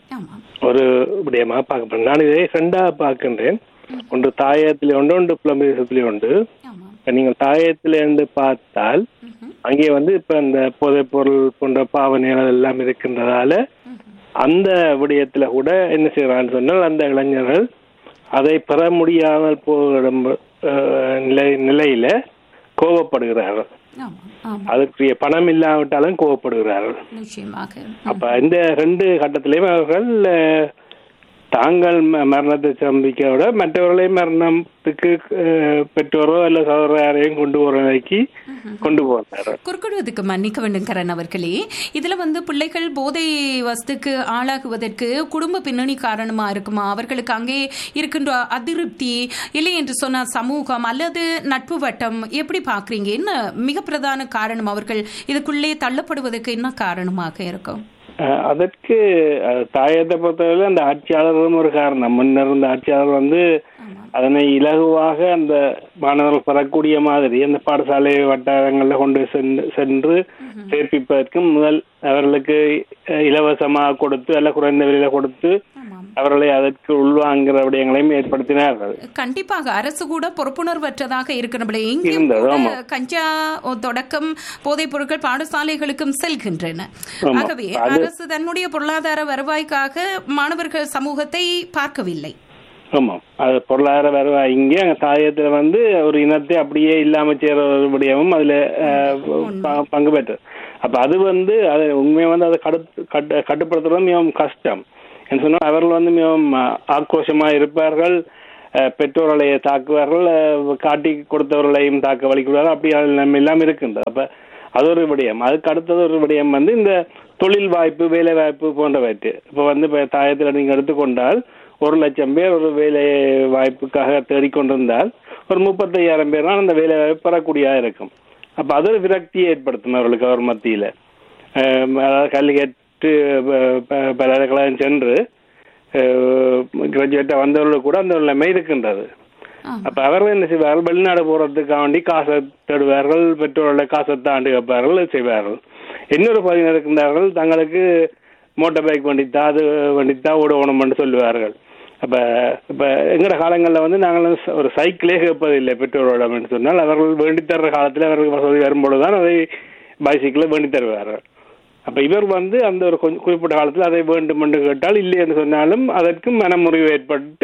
ஒரு விடயமாக பார்க்கப்படுது நான் இதை ரெண்டாக பார்க்கின்றேன் ஒன்று தாயத்திலே உண்டு ஒன்று புலம்பேசத்திலே உண்டு இப்ப நீங்கள் தாயத்திலிருந்து பார்த்தால் அங்கே வந்து இப்ப இந்த போதைப் பொருள் போன்ற பாவனைகள் எல்லாம் இருக்கின்றதால அந்த விடயத்துல கூட என்ன செய்யறான்னு சொன்னால் அந்த இளைஞர்கள் அதை பெற முடியாமல் போகிற அஹ், நிலை நிலையில கோபப்படுகிறார்கள் அதுக்குரிய பணம் இல்லாவிட்டாலும் கோபப்படுகிறார்கள் நிச்சயமாக அப்ப இந்த ரெண்டு கட்டத்திலையும் அவர்கள் அஹ், தாங்கள் ம- மரணத்தை சம்பிக்க விட மற்றவர்களை மரணத்துக்கு அஹ், பெற்றோரோ அல்ல சகோதரோ யாரையும் கொண்டு போற நிலைக்கு கொண்டு போகிறார்கள் குறுக்கிடுவதற்கு மன்னிக்க வேண்டும் கரண் அவர்களே இதுல வந்து பிள்ளைகள் போதை வஸ்துக்கு ஆளாகுவதற்கு குடும்ப பின்னணி காரணமா இருக்குமா அவர்களுக்கு அங்கே இருக்கின்ற அதிருப்தி இல்லை என்று சொன்ன சமூகம் அல்லது நட்பு வட்டம் எப்படி பாக்குறீங்க என்ன மிக பிரதான காரணம் அவர்கள் இதுக்குள்ளே தள்ளப்படுவதற்கு என்ன காரணமாக இருக்கும் அஹ், அதற்கு அஹ், தாயத்தை பொறுத்தவரை அந்த ஆட்சியாளரும் ஒரு காரணம் முன்னர் இருந்த ஆட்சியாளர் வந்து அதனை இலகுவாக அந்த மாணவர்கள் பெறக்கூடிய மாதிரி அந்த பாடசாலை வட்டாரங்கள்ல கொண்டு சென்று சென்று சேர்ப்பிப்பதற்கும் முதல் அவர்களுக்கு அஹ், இலவசமாக கொடுத்து அல்ல குறைந்த விலையில கொடுத்து அவர்களை அதற்கு உள்வாங்குகிற விடயங்களையும் ஏற்படுத்தினார்கள் கண்டிப்பாக அரசு கூட பொறுப்புணர்வற்றதாக இருக்கிறபடி இங்கே இருந்தது, கூட ஆமா. கஞ்சா தொடக்கம் போதைப் பொருட்கள் பாடசாலைகளுக்கும் செல்கின்றன ஆமா. ஆகவே அது- அரசு தன்னுடைய பொருளாதார வருவாய்க்காக மாணவர்கள் சமூகத்தை பார்க்கவில்லை ஆமா அது பொருளாதார வருவாய் இங்கே அங்க தாயத்துல வந்து ஒரு இனத்தை அப்படியே இல்லாம செய்யற ஒரு விடயமும் அதுல அஹ், ப- பங்கு பெற்று அப்ப அது வந்து அது உண்மையை வந்து அதை கடு- கட்டு கட்டுப்படுத்துறது மிகவும் கஷ்டம் என்று சொன்னால் அவர்கள் வந்து மிகவும் அஹ், ஆக்ரோஷமா இருப்பார்கள் அஹ், பெற்றோர்களை தாக்குவார்கள் அஹ், காட்டி கொடுத்தவர்களையும் தாக்க வலிக்கிறார்கள் அப்படி நம்ம எல்லாம் இருக்கின்றது அப்ப அது ஒரு விடயம் அதுக்கு அடுத்தது ஒரு விடயம் வந்து இந்த தொழில் வாய்ப்பு வேலை வாய்ப்பு போன்றவற்று இப்ப வந்து இப்ப தாயத்தில் நீங்க எடுத்துக்கொண்டால் ஒரு லட்சம் பேர் ஒரு வேலை வாய்ப்புக்காக தேடிக்கொண்டிருந்தால் ஒரு முப்பத்தையாயிரம் பேர் தான் அந்த வேலை வாய்ப்பு பெறக்கூடியதா இருக்கும் அப்ப அது ஒரு விரக்தியை ஏற்படுத்தும் அவர்களுக்கு அவர் மத்தியில அஹ் அதாவது கல்வி கேட்டு ப- ப- பல்கலைக்கழகம் சென்று கிராஜுவேட்டா வந்தவர்களுக்கு கூட அந்த நிலைமை இருக்கின்றது அப்ப அவர்கள் என்ன செய்வார்கள் வெளிநாடு போறதுக்காக வேண்டி காசை தேடுவார்கள் பெற்றோர்களை காசை தாண்டி வைப்பார்கள் செய்வார்கள் இன்னொரு பகுதியினர் இருக்கின்றார்கள் தங்களுக்கு மோட்டார் பைக் வண்டித்தா அது வண்டித்தா ஓடணும்னு சொல்லுவார்கள் அப்ப இப்ப எங்கட காலங்கள்ல வந்து நாங்கள் வந்து ஒரு சைக்கிளே கேட்பதில்லை பெற்றோரோடம் என்று சொன்னால் அவர்கள் வேண்டி தர்ற காலத்துல அவர்கள் வசதி வரும்பொழுதுதான் அதை பைசைக்கிளை வேண்டி தருவார்கள் அப்ப இவர் வந்து அந்த ஒரு கொஞ்சம் குறிப்பிட்ட காலத்துல அதை வேண்டும் என்று கேட்டால் இல்லை என்று சொன்னாலும் அதற்கு மனமுறிவு ஏற்பட்டு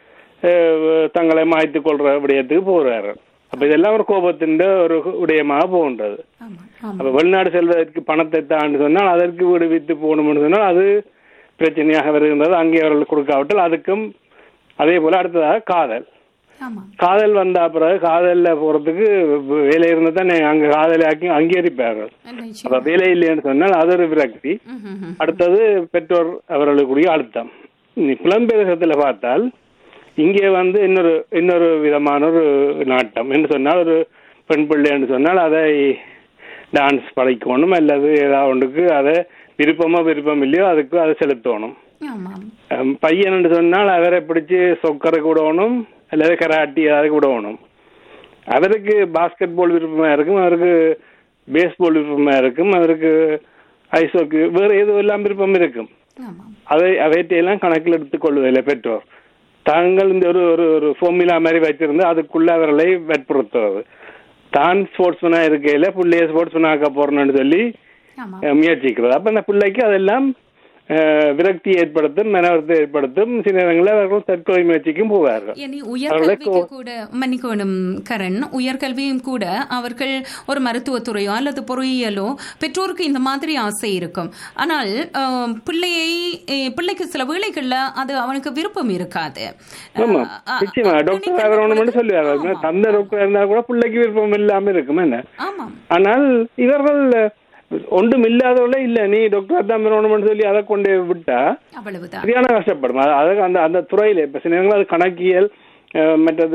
அஹ், தங்களை மாய்த்துக் கொள்ற விடயத்துக்கு போகிறார்கள் அப்ப இதெல்லாம் ஒரு கோபத்தின் ஒரு விடயமாக போகின்றது அப்ப வெளிநாடு செல்வதற்கு பணத்தை தாண்டி சொன்னால் அதற்கு வீடு வித்து போகணும்னு சொன்னால் அது பிரச்சனையாக வருகின்றது அங்கே அவர்கள் கொடுக்காவிட்டால் அதுக்கும் அதே போல அடுத்ததாக காதல் காதல் வந்த பிறகு காதல்ல போறதுக்கு வேலை இருந்தா தான் அங்க காதலை ஆக்கி அங்கீகரிப்பார்கள் அப்ப வேலை இல்லைன்னு சொன்னால் அது ஒரு விரக்தி அடுத்தது பெற்றோர் அவர்களுக்குரிய அழுத்தம் இனி புலம்பெயர்சத்துல பார்த்தால் இங்கே வந்து இன்னொரு இன்னொரு விதமான ஒரு நாட்டம் என்று சொன்னால் ஒரு பெண் பிள்ளைன்னு சொன்னால் அதை டான்ஸ் படைக்கணும் அல்லது ஏதாவது ஒன்றுக்கு அதை விருப்பமோ விருப்பம் இல்லையோ அதுக்கு அதை செலுத்தணும் அஹ் பையன் சொன்னால் அவரை பிடிச்சு சொக்கருக்கு விடணும் அல்லது கராட்டி அதுக்கு விடணும் அவருக்கு பாஸ்கெட் பால் விருப்பமா இருக்கும் அவருக்கு பேஸ்பால் விருப்பமா இருக்கும் அவருக்கு ஐஸ் ஹாக்கி வேற ஏதோ எல்லாம் விருப்பம் இருக்கும் அதை அவற்றையெல்லாம் கணக்கில் எடுத்துக்கொள்வதில்லை பெற்றோர் தாங்கள் இந்த ஒரு ஒரு ஒரு ஃபோர்முலா மாதிரி வச்சிருந்து அதுக்குள்ள அவர்களை வற்புறுத்துவது தான் ஸ்போர்ட்ஸ்மேனா இருக்கையில பிள்ளைய ஸ்போர்ட்ஸ்மேன் ஆக்க போறேன்னு சொல்லி அஹ், முயற்சிக்கிறது அப்ப அந்த பிள்ளைக்கு அதெல்லாம் அஹ், விரக்தி ஏற்படுத்தும் மனவரத்தை ஏற்படுத்தும் சில நேரங்களில் அவர்கள் தற்கொலை முயற்சிக்கும் போவார்கள் இனி அவர்களை உயர்கல்விக்கு கூட மன்னிக்கணும் கரண் உயர்கல்வியும் கூட அவர்கள் ஒரு மருத்துவத்துறையோ அல்லது பொறியியலோ பெற்றோருக்கு இந்த மாதிரி ஆசை இருக்கும் ஆனால் ஆம், பிள்ளையை eh, பிள்ளைக்கு சில வேளைகள்ல அது அவனுக்கு விருப்பம் இருக்காது ஆமா நிச்சயமா டாக்டர் ஆகணும்னு சொல்லுவாங்க தந்த டாக்டர் இருந்தா கூட பிள்ளைக்கு விருப்பம் இல்லாம இருக்கும் என்ன ஆமாம் ஆனால் இவர்கள் ஒன்றும் இல்லாதவள இல்ல நீ டாக்டர் தான் பண்ணணும்னு சொல்லி அதை கொண்டு விட்டா அவ்வளவுதான் சரியான கஷ்டப்படும் அது- அது அந்த அந்த துறையில இப்ப சில நேரங்கள் அது கணக்கியல் அஹ், மற்றது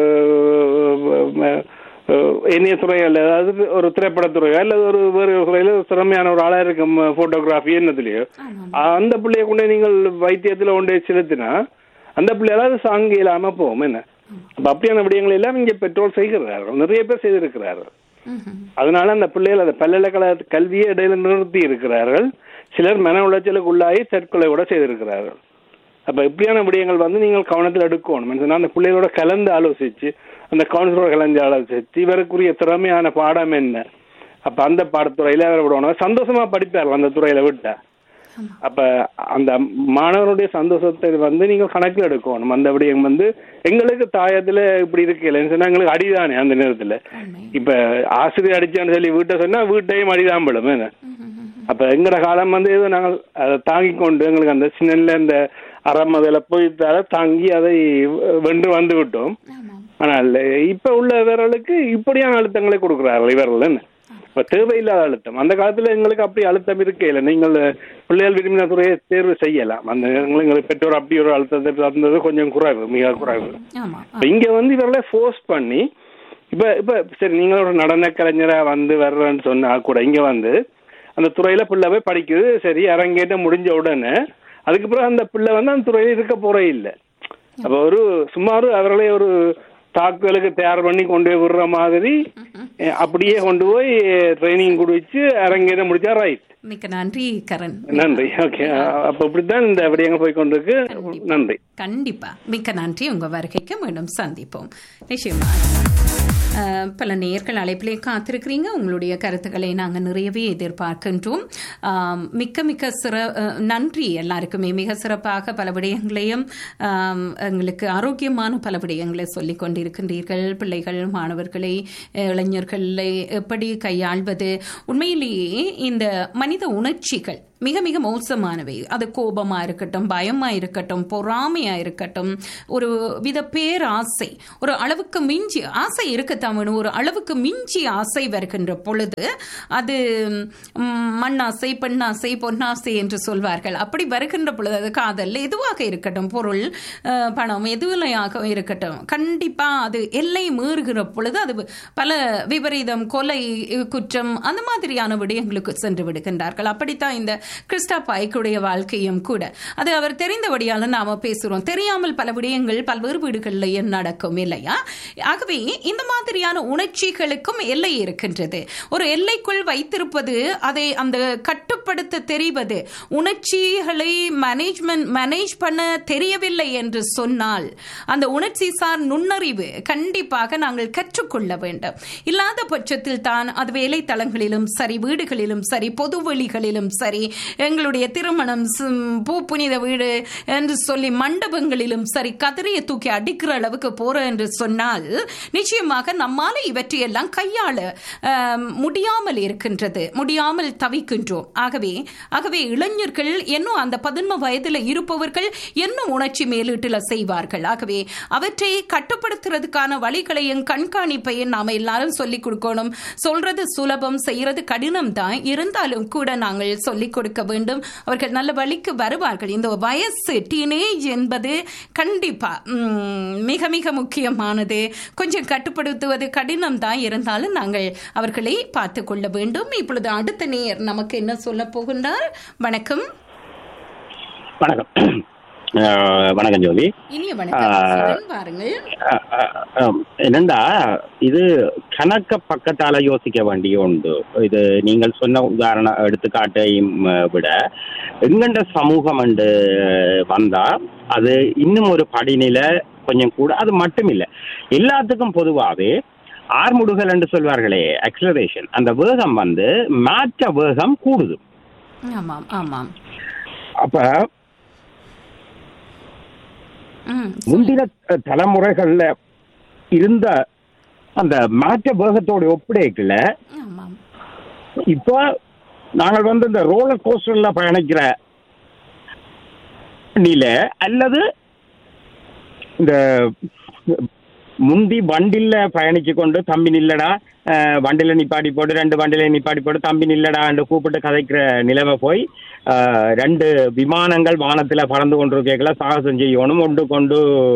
அஹ், அஹ், இணைய துறைகள் அதாவது ஒரு திரைப்படத்துறையோ அல்லது ஒரு வேறு ஒரு துறையில ஒரு திறமையான ஒரு ஆளா இருக்கும் போட்டோகிராஃபி என்னதுலயோ அந்த பிள்ளைய கொண்டு நீங்கள் வைத்தியத்துல கொண்டு போய் செலுத்தினா அந்த பிள்ளையால அது சாங்க இல்லாம போகும் என்ன அப்ப அப்படியான விடயங்கள் எல்லாம் இங்க பெற்றோர் செய்கிறார்கள் நிறைய பேர் செய்திருக்கிறார்கள் அதனால அந்த பிள்ளைகள் அந்த பல்கலைக்கழக கல்வியை இடையில நிறுத்தி இருக்கிறார்கள் சிலர் மன உளைச்சலுக்கு உள்ளாகி தற்கொலை கூட செய்திருக்கிறார்கள் அப்ப இப்படியான விடயங்கள் வந்து நீங்கள் கவனத்தில் எடுக்கணும் சொன்னா அந்த பிள்ளைகளோட கலந்து ஆலோசிச்சு அந்த கவுன்சிலரோட கலந்து ஆலோசிச்சு இவருக்குரிய திறமையான பாடம் என்ன அப்ப அந்த பாடத்துறையில அவர் விடணும் சந்தோஷமா படிப்பார்கள் அந்த துறையில விட்டா அப்ப அந்த மாணவருடைய சந்தோஷத்தை வந்து நீங்க கணக்கில் எடுக்கணும் அந்த விடயம் வந்து எங்களுக்கு தாயத்துல இப்படி இருக்கலன்னு சொன்னா எங்களுக்கு அடிதானே அந்த நேரத்துல இப்ப ஆசிரியர் அடிச்சான்னு சொல்லி வீட்டை சொன்னா வீட்டையும் அடிதான் படும் என்ன அப்ப எங்கட காலம் வந்து ஏதோ நாங்கள் அதை தாங்கி கொண்டு எங்களுக்கு அந்த சின்ன இந்த அறமதில போய் தர தாங்கி அதை வென்று வந்து விட்டோம் ஆனால் இப்ப உள்ளவர்களுக்கு இப்படியான அழுத்தங்களை கொடுக்கிறார்கள் இவர்கள் என்ன இப்ப தேவையில்லாத அழுத்தம் அந்த காலத்துல எங்களுக்கு அப்படி அழுத்தம் இருக்கே இல்லை நீங்கள் பிள்ளைகள் விரும்பின துறையை தேர்வு செய்யலாம் அந்த எங்களுக்கு எங்களுக்கு பெற்றோர் அப்படி ஒரு அழுத்தத்தை தந்தது கொஞ்சம் குறைவு மிக குறைவு ஆமா இப்ப இங்க வந்து இவர்களை ஃபோர்ஸ் பண்ணி இப்ப இப்ப சரி நீங்க ஒரு நடன கலைஞரா வந்து வர்றேன்னு சொன்னா கூட இங்க வந்து அந்த துறையில பிள்ளை போய் படிக்குது சரி அரங்கேற்ற முடிஞ்ச உடனே அதுக்கு பிறகு அந்த பிள்ளை வந்து அந்த துறையில இருக்க போறே இல்லை அப்ப ஒரு சுமார் அவர்களே ஒரு தாக்குதலுக்கு தயார் பண்ணி கொண்டு போய் விடுற மாதிரி அஹ், அப்படியே கொண்டு போய் ட்ரைனிங் குடிச்சு அரங்கேற்ற முடிச்சா ரைட் மிக்க நன்றி கரண் நன்றி ஓகே அப்ப இப்படித்தான் இந்த விடயங்கள் போய் கொண்டிருக்கு நன்றி கண்டிப்பா மிக்க நன்றி உங்க வருகைக்கு மீண்டும் சந்திப்போம் நிச்சயமா அஹ், பல நேர்கள் அழைப்பிலே காத்திருக்கிறீங்க உங்களுடைய கருத்துக்களை நாங்கள் நிறையவே எதிர்பார்க்கின்றோம் ஆம், மிக்க மிக்க சிற அஹ், நன்றி எல்லாருக்குமே மிக சிறப்பாக பல விடயங்களையும் ஆம், எங்களுக்கு ஆரோக்கியமான பல விடயங்களை சொல்லிக் கொண்டிருக்கின்றீர்கள் பிள்ளைகள் மாணவர்களை அஹ், இளைஞர்களை எப்படி கையாள்வது உண்மையிலேயே இந்த மனித உணர்ச்சிகள் மிக மிக மோசமானவை அது கோபமா இருக்கட்டும் பயமா இருக்கட்டும் பொறாமையா இருக்கட்டும் ஒரு வித பேராசை ஒரு அளவுக்கு மிஞ்சி ஆசை இருக்கத்தான் வேணும் ஒரு அளவுக்கு மிஞ்சி ஆசை வருகின்ற பொழுது அது ம், மண்ணாசை பெண்ணாசை பொன்னாசை என்று சொல்வார்கள் அப்படி வருகின்ற பொழுது அது காதல் எதுவாக இருக்கட்டும் பொருள் அஹ், பணம் எதுவிலையாக இருக்கட்டும் கண்டிப்பா அது எல்லை மீறுகிற பொழுது அது பல விபரீதம் கொலை குற்றம் அந்த மாதிரியான விடயங்களுக்கு சென்று விடுகின்றார்கள் அப்படித்தான் இந்த கிறிஸ்டா பாய்க்குடைய வாழ்க்கையும் கூட அது அவர் தெரிந்தபடியால நாம பேசுறோம் தெரியாமல் பல விடயங்கள் பல்வேறு வீடுகளில் நடக்கும் இல்லையா ஆகவே இந்த மாதிரியான உணர்ச்சிகளுக்கும் எல்லை இருக்கின்றது ஒரு எல்லைக்குள் வைத்திருப்பது அதை அந்த கட்டுப்படுத்த தெரிவது உணர்ச்சிகளை மேனேஜ்மெண்ட் மேனேஜ் பண்ண தெரியவில்லை என்று சொன்னால் அந்த உணர்ச்சி சார் நுண்ணறிவு கண்டிப்பாக நாங்கள் கற்றுக்கொள்ள வேண்டும் இல்லாத பட்சத்தில் தான் அது வேலை தளங்களிலும் சரி வீடுகளிலும் சரி பொது வெளிகளிலும் சரி எங்களுடைய திருமணம் சிம், பூ புனித வீடு என்று சொல்லி மண்டபங்களிலும் சரி கதிரையை தூக்கி அடிக்கிற அளவுக்கு போற என்று சொன்னால் நிச்சயமாக நம்மால இவற்றையெல்லாம் கையாள ஆம், முடியாமல் இருக்கின்றது முடியாமல் தவிக்கின்றோம் ஆகவே ஆகவே இளைஞர்கள் இன்னும் அந்த பதின்ம வயதில் இருப்பவர்கள் இன்னும் உணர்ச்சி மேலீட்டுல செய்வார்கள் ஆகவே அவற்றை கட்டுப்படுத்துறதுக்கான வழிகளையும் கண்காணிப்பையும் நாம எல்லாரும் சொல்லிக் கொடுக்கணும் சொல்றது சுலபம் செய்யறது கடினம் தான் இருந்தாலும் கூட நாங்கள் சொல்லிக் கொடுக்க வேண்டும் அவர்கள் நல்ல வழிக்கு வருவார்கள் இந்த வயசு டீனேஜ் என்பது கண்டிப்பா ம், மிக மிக முக்கியமானது கொஞ்சம் கட்டுப்படுத்துவது கடினம் தான் இருந்தாலும் நாங்கள் அவர்களை பார்த்து கொள்ள வேண்டும் இப்பொழுது அடுத்த நேர் நமக்கு என்ன சொல்ல போகின்றார் வணக்கம் வணக்கம் அஹ் வணக்கம் ஜோதி இனிய வணக்கம் ஆ. சிவன், வாருங்கள் அஹ் அஹ் அஹ் என்னண்டா இது கணக்க பக்கத்தால யோசிக்க வேண்டிய உண்டு இது நீங்கள் சொன்ன உதாரண எடுத்துக்காட்டையும் அஹ், விட எங்கண்ட சமூகம் என்று வந்தா அது இன்னும் ஒரு படிநிலை கொஞ்சம் கூட அது மட்டும் இல்லை எல்லாத்துக்கும் பொதுவாகவே ஆர்முடுகள் என்று சொல்வார்களே அக்சலரேஷன் அந்த வேகம் வந்து மாற்ற வேகம் கூடுது ஆமாம் ஆமாம் அப்ப ம் முந்தின த- தலைமுறைகள்ல இருந்த அந்த மாற்ற வேகத்தோட ஒப்படைக்கல ஆமாம் இப்போ நாங்கள் வந்து இந்த ரோலர் கோஸ்டர்ல பயணிக்கிற நிலை அல்லது இந்த முந்தி வண்டில பயணிச்சு கொண்டு தம்பி நில்லடா அஹ், வண்டில நிப்பாட்டி போட்டு ரெண்டு வண்டில நிப்பாட்டி போட்டு தம்பி நில்லடா என்று கூப்பிட்டு கதைக்கிற நிலைமை போய் அஹ், ரெண்டு விமானங்கள் வானத்துல பறந்து கொண்டிருக்கல சாகசம் செய்யணும் ஒன்று கொண்டு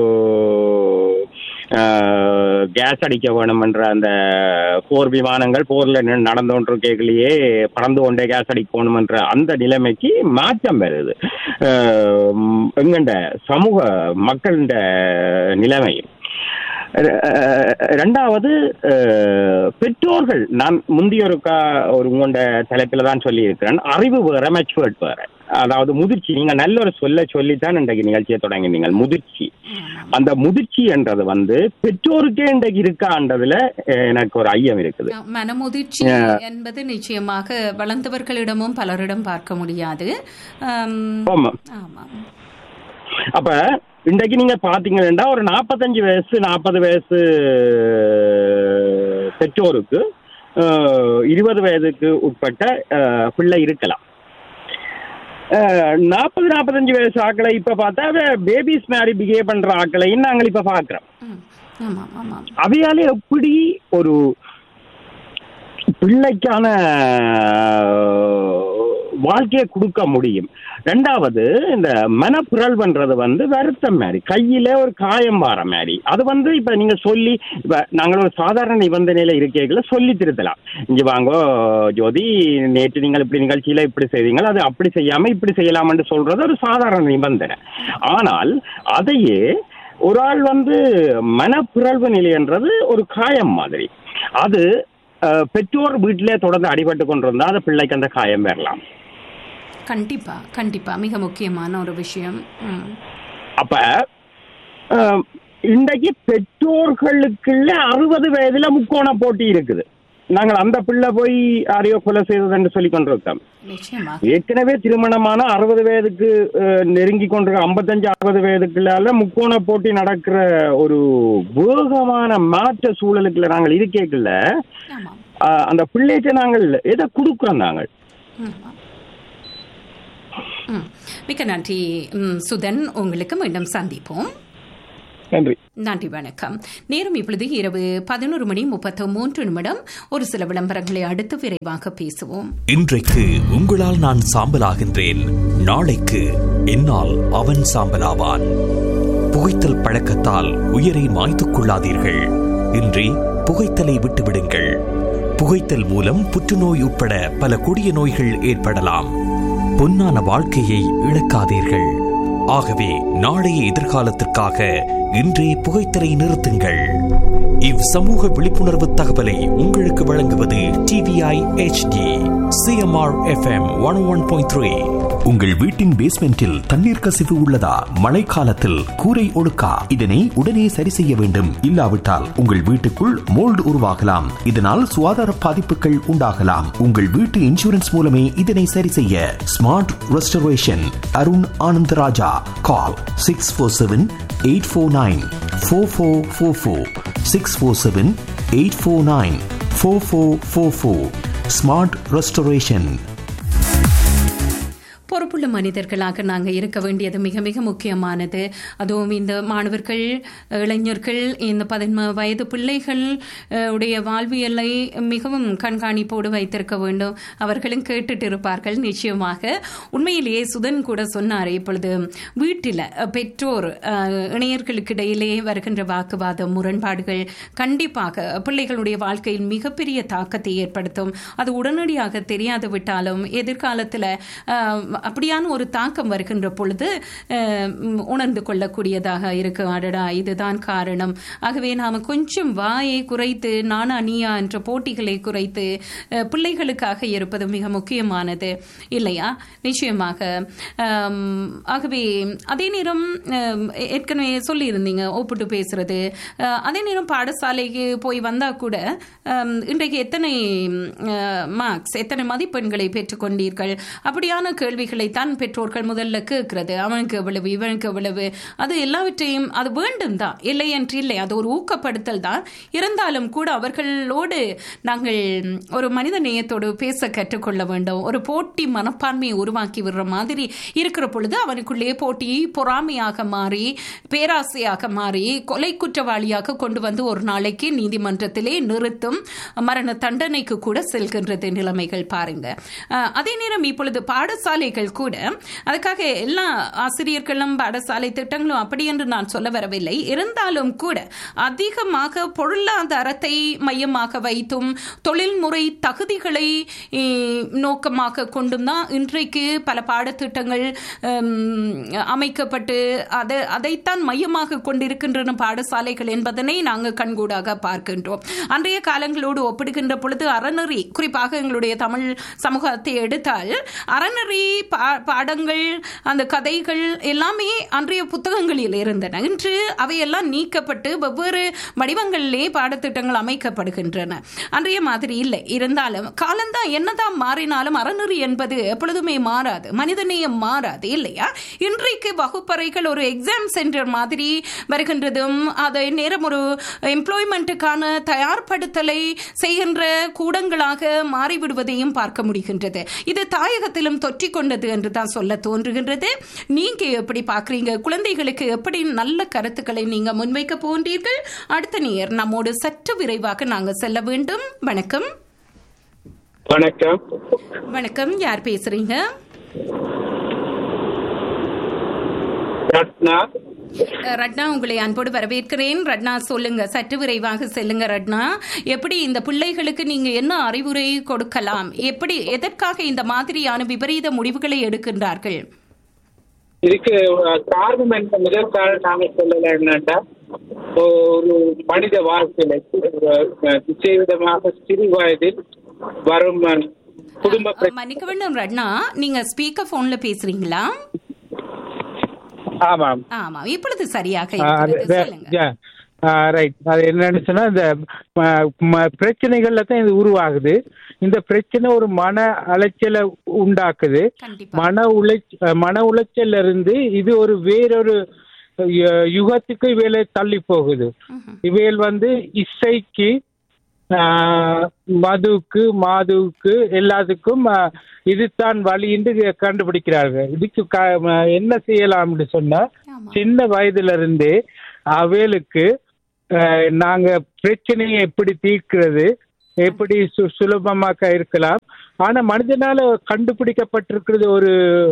கேஸ் அடிக்க வேணும் என்ற அந்த போர் விமானங்கள் போர்ல நின்னு நடந்து கொண்டிருக்கைகளையே பறந்து கொண்டே கேஸ் அடிக்கணும் என்ற அந்த நிலைமைக்கு மாற்றம் வருது அஹ், எங்கண்ட சமூக மக்களிட நிலைமை அஹ், ரெண்டாவது அஹ், பெற்றோர்கள் நான் முந்தைய ஒரு கா- ஒரு உங்களோட தலைப்பில் தான் சொல்லியிருக்கிறேன் அறிவு வேற மெச்சுவர்ட் வேற அதாவது முதிர்ச்சி நீங்க நல்ல ஒரு சொல்ல சொல்லித்தான் இன்றைக்கு நிகழ்ச்சியை தொடங்கினீங்க முதிர்ச்சி அந்த முதிர்ச்சி என்றது வந்து பெற்றோருக்கே இன்றைக்கு இருக்கான்றதுல அஹ், எனக்கு ஒரு ஐயம் இருக்குது மனமுதிர்ச்சி என்பது நிச்சயமாக வளர்ந்தவர்களிடமும் பலரிடம் பார்க்க முடியாது ஆம், ஆமா ஆமாம் அப்ப இன்றைக்கு நீங்க பாத்தீங்கன்னா ஒரு நாற்பத்தஞ்சு வயசு நாற்பது வயசு பெற்றோருக்கு அஹ், இருபது வயதுக்கு உட்பட்ட அஹ், பிள்ளை இருக்கலாம் நாற்பது நாற்பத்தஞ்சு வயசு ஆக்களை இப்ப பார்த்தா பேபிஸ் மாதிரி பிஹேவ் பண்ற ஆக்களையும் நாங்கள் இப்ப பாக்குறோம் ஆமாம் ஆமாம் அவையால எப்படி ஒரு பிள்ளைக்கான வாழ்க்கையை கொடுக்க முடியும் ரெண்டாவது இந்த மனப்பிறழ்வுன்றது வந்து வருத்தம் மாதிரி கையில ஒரு காயம் வார மாதிரி அது வந்து இப்ப நீங்க சொல்லி இப்ப நாங்கள் ஒரு சாதாரண நிபந்தனையில இருக்கைகளை சொல்லி திருத்தலாம் இங்க வாங்கோ ஜோதி நேற்று நீங்கள் இப்படி நிகழ்ச்சியில இப்படி செய்தீங்க அது அப்படி செய்யாம இப்படி செய்யலாம்னு சொல்றது ஒரு சாதாரண நிபந்தனை ஆனால் அதையே ஒரு ஆள் வந்து மனப்பிறழ்வு நிலைன்றது ஒரு காயம் மாதிரி அது அஹ், பெற்றோர் வீட்டிலே தொடர்ந்து அடிபட்டு கொண்டிருந்தா அந்த பிள்ளைக்கு அந்த காயம் வரலாம் கண்டிப்பா கண்டிப்பா மிக முக்கியமான ஒரு விஷயம் ம். அப்ப அஹ், இன்றைக்கு பெற்றோர்களுக்குள்ள அறுபது வயதுல முக்கோண போட்டி இருக்குது நாங்கள் அந்த பிள்ளை போய் யாரையோ கொலை செய்தது என்று சொல்லி கொண்டிருக்கோம் நிச்சயமா ஏற்கனவே திருமணமான அறுபது வயதுக்கு அஹ், நெருங்கி கொண்டிருக்க ஐம்பத்தஞ்சு அறுபது வயதுக்குள்ளால முக்கோண போட்டி நடக்கிற ஒரு வேகமான மாற்ற சூழலுக்குள்ள நாங்கள் இருக்கேக்குள்ள அஹ், அந்த பிள்ளைக்கு நாங்கள் எதை கொடுக்குறோம் நாங்கள் ம். மிக்க நன்றி ம், சுதன் உங்களுக்கு மீண்டும் சந்திப்போம் நன்றி நன்றி வணக்கம் நேரம் இப்பொழுது இரவு பதினோரு மணி முப்பத்து மூன்று நிமிடம் ஒரு சில விளம்பரங்களை அடுத்து விரைவாக பேசுவோம் இன்றைக்கு உங்களால் நான் சாம்பலாகின்றேன் நாளைக்கு என்னால் அவன் சாம்பலாவான் புகைத்தல் பழக்கத்தால் உயிரை மாய்த்துக் கொள்ளாதீர்கள் இன்றி புகைத்தலை விட்டுவிடுங்கள் புகைத்தல் மூலம் புற்றுநோய் உட்பட பல கொடிய நோய்கள் ஏற்படலாம் பொன்னான வாழ்க்கையை இழக்காதீர்கள் ஆகவே நாளைய எதிர்காலத்திற்காக இன்றே புகைத்தலை நிறுத்துங்கள் இவ் சமூக விழிப்புணர்வு தகவலை உங்களுக்கு வழங்குவது TVI HD CMR FM one one point three உங்கள் வீட்டின் பேஸ்மெண்டில் தண்ணீர் கசிவு உள்ளதா மழைக்காலத்தில் கூரை ஒழுக்கா இதனை உடனே சரி செய்ய வேண்டும் இல்லாவிட்டால் உங்கள் வீட்டுக்குள் மோல்டு உருவாகலாம் இதனால் சுகாதார பாதிப்புகள் உண்டாகலாம் உங்கள் வீட்டு இன்சூரன்ஸ் மூலமே இதனை சரி செய்ய smart restoration Arun Anandaraja call six four seven eight four nine four four four four six four seven eight four nine four four four four smart restoration பொறுப்புள்ள மனிதர்களாக நாங்கள் இருக்க வேண்டியது மிக மிக முக்கியமானது அதுவும் இந்த மாணவர்கள் இளைஞர்கள் இந்த பதின்ம வயது பிள்ளைகள் அஹ், உடைய வாழ்வியலை மிகவும் கண்காணிப்போடு வைத்திருக்க வேண்டும் அவர்களும் கேட்டுட்டு இருப்பார்கள் நிச்சயமாக உண்மையிலேயே சுதன் கூட சொன்னார் இப்பொழுது வீட்டில் அஹ், பெற்றோர் அஹ், இணையர்களுக்கு இடையிலே வருகின்ற வாக்குவாதம் முரண்பாடுகள் கண்டிப்பாக பிள்ளைகளுடைய வாழ்க்கையில் மிகப்பெரிய தாக்கத்தை ஏற்படுத்தும் அது உடனடியாக தெரியாது விட்டாலும் எதிர்காலத்தில் அப்படியான ஒரு தாக்கம் வருகின்ற பொழுது அஹ், ம், உணர்ந்து கொள்ளக்கூடியதாக இருக்கு அடடா இதுதான் காரணம் ஆகவே நாம் கொஞ்சம் வாயை குறைத்து நானா நீயா என்ற போட்டிகளை குறைத்து அஹ், பிள்ளைகளுக்காக இருப்பது மிக முக்கியமானது இல்லையா நிச்சயமாக ஆம், ஆகவே அதே நேரம் ஆம், ஏற்கனவே சொல்லியிருந்தீங்க ஒப்பிட்டு பேசுறது அஹ், அதே நேரம் பாடசாலைக்கு போய் வந்தா கூட ஆம், இன்றைக்கு எத்தனை மார்க்ஸ் எத்தனை மதிப்பெண்களை பெற்றுக்கொண்டீர்கள் அப்படியான கேள்விகளை கேள்விகளைத்தான் பெற்றோர்கள் முதல்ல கேட்கிறது அவனுக்கு எவ்வளவு இவனுக்கு எவ்வளவு அது எல்லாவற்றையும் அது வேண்டும் தான் இல்லை என்று இல்லை அது ஒரு ஊக்கப்படுத்தல் தான் இருந்தாலும் கூட அவர்களோடு நாங்கள் ஒரு மனித நேயத்தோடு பேச கற்றுக்கொள்ள வேண்டும் ஒரு போட்டி மனப்பான்மையை உருவாக்கி விடுற மாதிரி இருக்கிற பொழுது அவனுக்குள்ளே போட்டி பொறாமையாக மாறி பேராசையாக மாறி கொலை குற்றவாளியாக கொண்டு வந்து ஒரு நாளைக்கு நீதிமன்றத்திலே நிறுத்தும் மரண தண்டனைக்கு கூட செல்கின்றது நிலைமைகள் பாருங்க அஹ், அதே நேரம் இப்பொழுது பாடசாலைகள் கூட அதுக்காக எல்லா ஆசிரியர்களும் பாடசாலை திட்டங்களும் அப்படி என்று நான் சொல்ல வரவில்லை இருந்தாலும் கூட அதிகமாக பொருளாதாரத்தை மையமாக வைத்தும் தொழில்முறை தகுதிகளை eh, நோக்கமாக கொண்டும் தான் இன்றைக்கு பல பாடத்திட்டங்கள் ஹம், அமைக்கப்பட்டு அதை அதைத்தான் மையமாக கொண்டிருக்கின்றன பாடசாலைகள் என்பதனை நாங்கள் கண்கூடாக பார்க்கின்றோம் அன்றைய காலங்களோடு ஒப்பிடுகின்ற பொழுது அறநெறி குறிப்பாக எங்களுடைய தமிழ் சமூகத்தை எடுத்தால் அறநெறி பா- பாடங்கள் அந்த கதைகள் எல்லாமே அன்றைய புத்தகங்களில் இருந்தன இன்று அவையெல்லாம் நீக்கப்பட்டு வெவ்வேறு வடிவங்களிலே பாடத்திட்டங்கள் அமைக்கப்படுகின்றன அன்றைய மாதிரி இல்லை இருந்தாலும் காலம்தான் என்னதான் மாறினாலும் அறநெறி என்பது எப்பொழுதுமே மாறாது மனிதநேயம் மாறாது இல்லையா இன்றைக்கு வகுப்பறைகள் ஒரு எக்ஸாம் சென்டர் மாதிரி வருகின்றதும் அதை நேரம் ஒரு எம்ப்ளாய்மெண்ட்டுக்கான தயார்படுத்தலை செய்கின்ற கூடங்களாக மாறிவிடுவதையும் பார்க்க முடிகின்றது இது தாயகத்திலும் தொற்றிக் கொண்டது என்று தான் சொல்ல தோன்றுகின்றது நீங்க எப்படி பார்க்கறீங்க குழந்தைகளுக்கு எப்படி நல்ல கருத்துக்களை நீங்க முன்வைக்க போன்றீர்கள் அடுத்த நேர் நம்மோடு சற்று விரைவாக நாங்க செல்ல வேண்டும் வணக்கம் வணக்கம் வணக்கம் யார் பேசுறீங்க ரத்னா அஹ், ரட்னா உங்களை அன்போடு வரவேற்கிறேன் ரட்னா சொல்லுங்க சற்று விரைவாக செல்லுங்க ரட்னா எப்படி இந்த பிள்ளைகளுக்கு நீங்க என்ன அறிவுரை கொடுக்கலாம் எப்படி எதற்காக இந்த மாதிரியான விபரீத முடிவுகளை எடுக்கின்றார்கள் இதுக்கு அஹ், காரணம் என்ன முதல் காரணம் நாங்க சொல்லல என்னன்னா ஒரு மனித வாழ்க்கையில அஹ், விசேதமாக சிறு வயதில் வரும் அஹ், குடும்ப பிரச்சனை மன்னிக்க வேண்டும் ரட்னா நீங்க ஸ்பீக்கர் போன்ல பேசுறீங்களா ஆமாம் ஆமா இப்பொழுது சரியாக ஆ, அது- இருக்கிறது வே- சொல்லுங்க yeah. ஆ, right. அது என்னன்னு சொன்னா இந்த ம- ம- பிரச்சனைகள்ல தான் இது உருவாகுது இந்த பிரச்சனை ஒரு மன அலைச்சலை உண்டாக்குது மன உளைச் மன உளைச்சல்ல இருந்து இது ஒரு வேறொரு யு- யுகத்துக்கு இவையில தள்ளி போகுது இவைகள் வந்து இசைக்கு ஆ, மதுவுக்கு மாதுவுக்கு எல்லாத்துக்கும் ஆ, இதுதான் வழி என்று கண்டுபிடிக்கிறார்கள் இதுக்கு க- ம- என்ன செய்யலாம்னு சொன்னா சின்ன வயதுல இருந்தே அவைகளுக்கு அஹ், நாங்க பிரச்சனையை எப்படி தீர்க்கிறது எப்படி சு- சுலபமாக்க இருக்கலாம் ஆனா மனிதனால கண்டுபிடிக்கப்பட்டிருக்கிறது ஒரு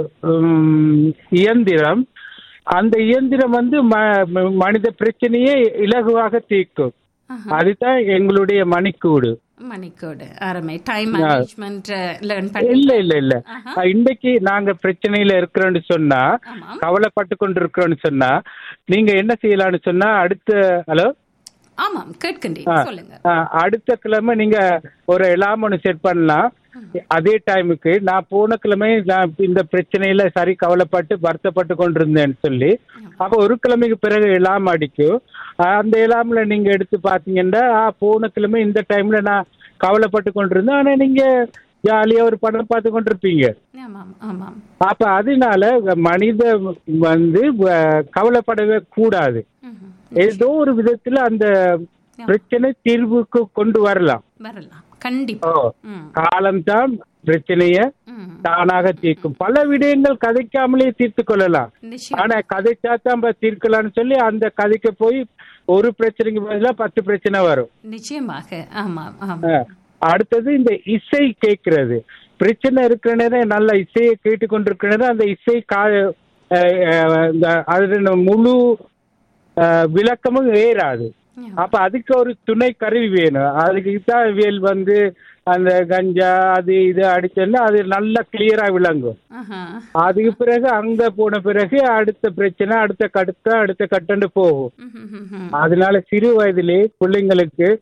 உம், இயந்திரம் அந்த இயந்திரம் வந்து ம- ம- மனித பிரச்சனையை இலகுவாக தீர்க்கும் அதுதான் எங்களுடைய மணிக்கூடு மணிக்கோடு அருமை டைம் Yeah. மேனேஜ்மெண்ட் லேர்ன் பண்ணி இல்ல இல்ல இல்ல இன்னைக்கு நாங்க பிரச்சனையில இருக்கிறோம்னு சொன்னா கவலைப்பட்டு கொண்டு இருக்கிறோம்னு சொன்னா நீங்க என்ன செய்யலாம்னு சொன்னா அடுத்த ஹலோ ஆமாம் கேட்கின்றேன் சொல்லுங்க அடுத்த கிழமை நீங்க ஒரு எல்லாம் ஒன்று செட் பண்ணலாம் அதே டைமுக்கு நான் போன கிழமை நான் இந்த பிரச்சனையில சரி கவலைப்பட்டு வருத்தப்பட்டு கொண்டிருந்தேன்னு சொல்லி அப்ப ஒரு கிழமைக்கு பிறகு எல்லாம் அடிக்கும் ஆஹ் அந்த எலாம்ல நீங்க எடுத்து பாத்தீங்கன்னா ஆ, போன கிழமை இந்த டைம்ல நான் கவலைப்பட்டு கொண்டிருந்தேன் ஆனா நீங்க ஜாலியா ஒரு படம் பார்த்து கொண்டிருப்பீங்க ஆமாம் ஆமாம் அப்ப அதனால மனித வந்து அஹ், கவலைப்படவே கூடாது ஏதோ ஒரு விதத்துல அந்த பிரச்சனை தீர்வுக்கு கொண்டு வரலாம் வரலாம் கண்டிப்பா ஓ காலம்தான் பிரச்சனைய தானாக தீர்க்கும் பல விடயங்கள் கதைக்காமலே தீர்த்து கொள்ளலாம் ஆனா கதைச்சா தான் தீர்க்கலாம்னு சொல்லி அந்த கதைக்கு போய் ஒரு பிரச்சனைக்கு பதிலா பத்து பிரச்சனை வரும் நிச்சயமாக ஆமாம் ஆமாம் அஹ், அடுத்தது இந்த இசை கேட்கறது பிரச்சனை இருக்கிற நேரம் நல்ல இசையை கேட்டு கொண்டிருக்கிற நேரம் அந்த இசை கா அஹ், அஹ், இந்த அதோட முழு அஹ், விளக்கமும் ஏறாது அப்ப அதுக்கு ஒரு துணை கருவி வேணும் அதுக்கு தான் இவியல் வந்து அந்த கஞ்சா அது இது அடிச்சோன்னா அது நல்லா கிளியரா விளங்கும் ஆஹா. அதுக்கு பிறகு அங்க போன பிறகு அடுத்த பிரச்சனை அடுத்த கடுத்த அடுத்த கட்டண்டு போகும் அதனால சிறு வயதிலே பிள்ளைங்களுக்கு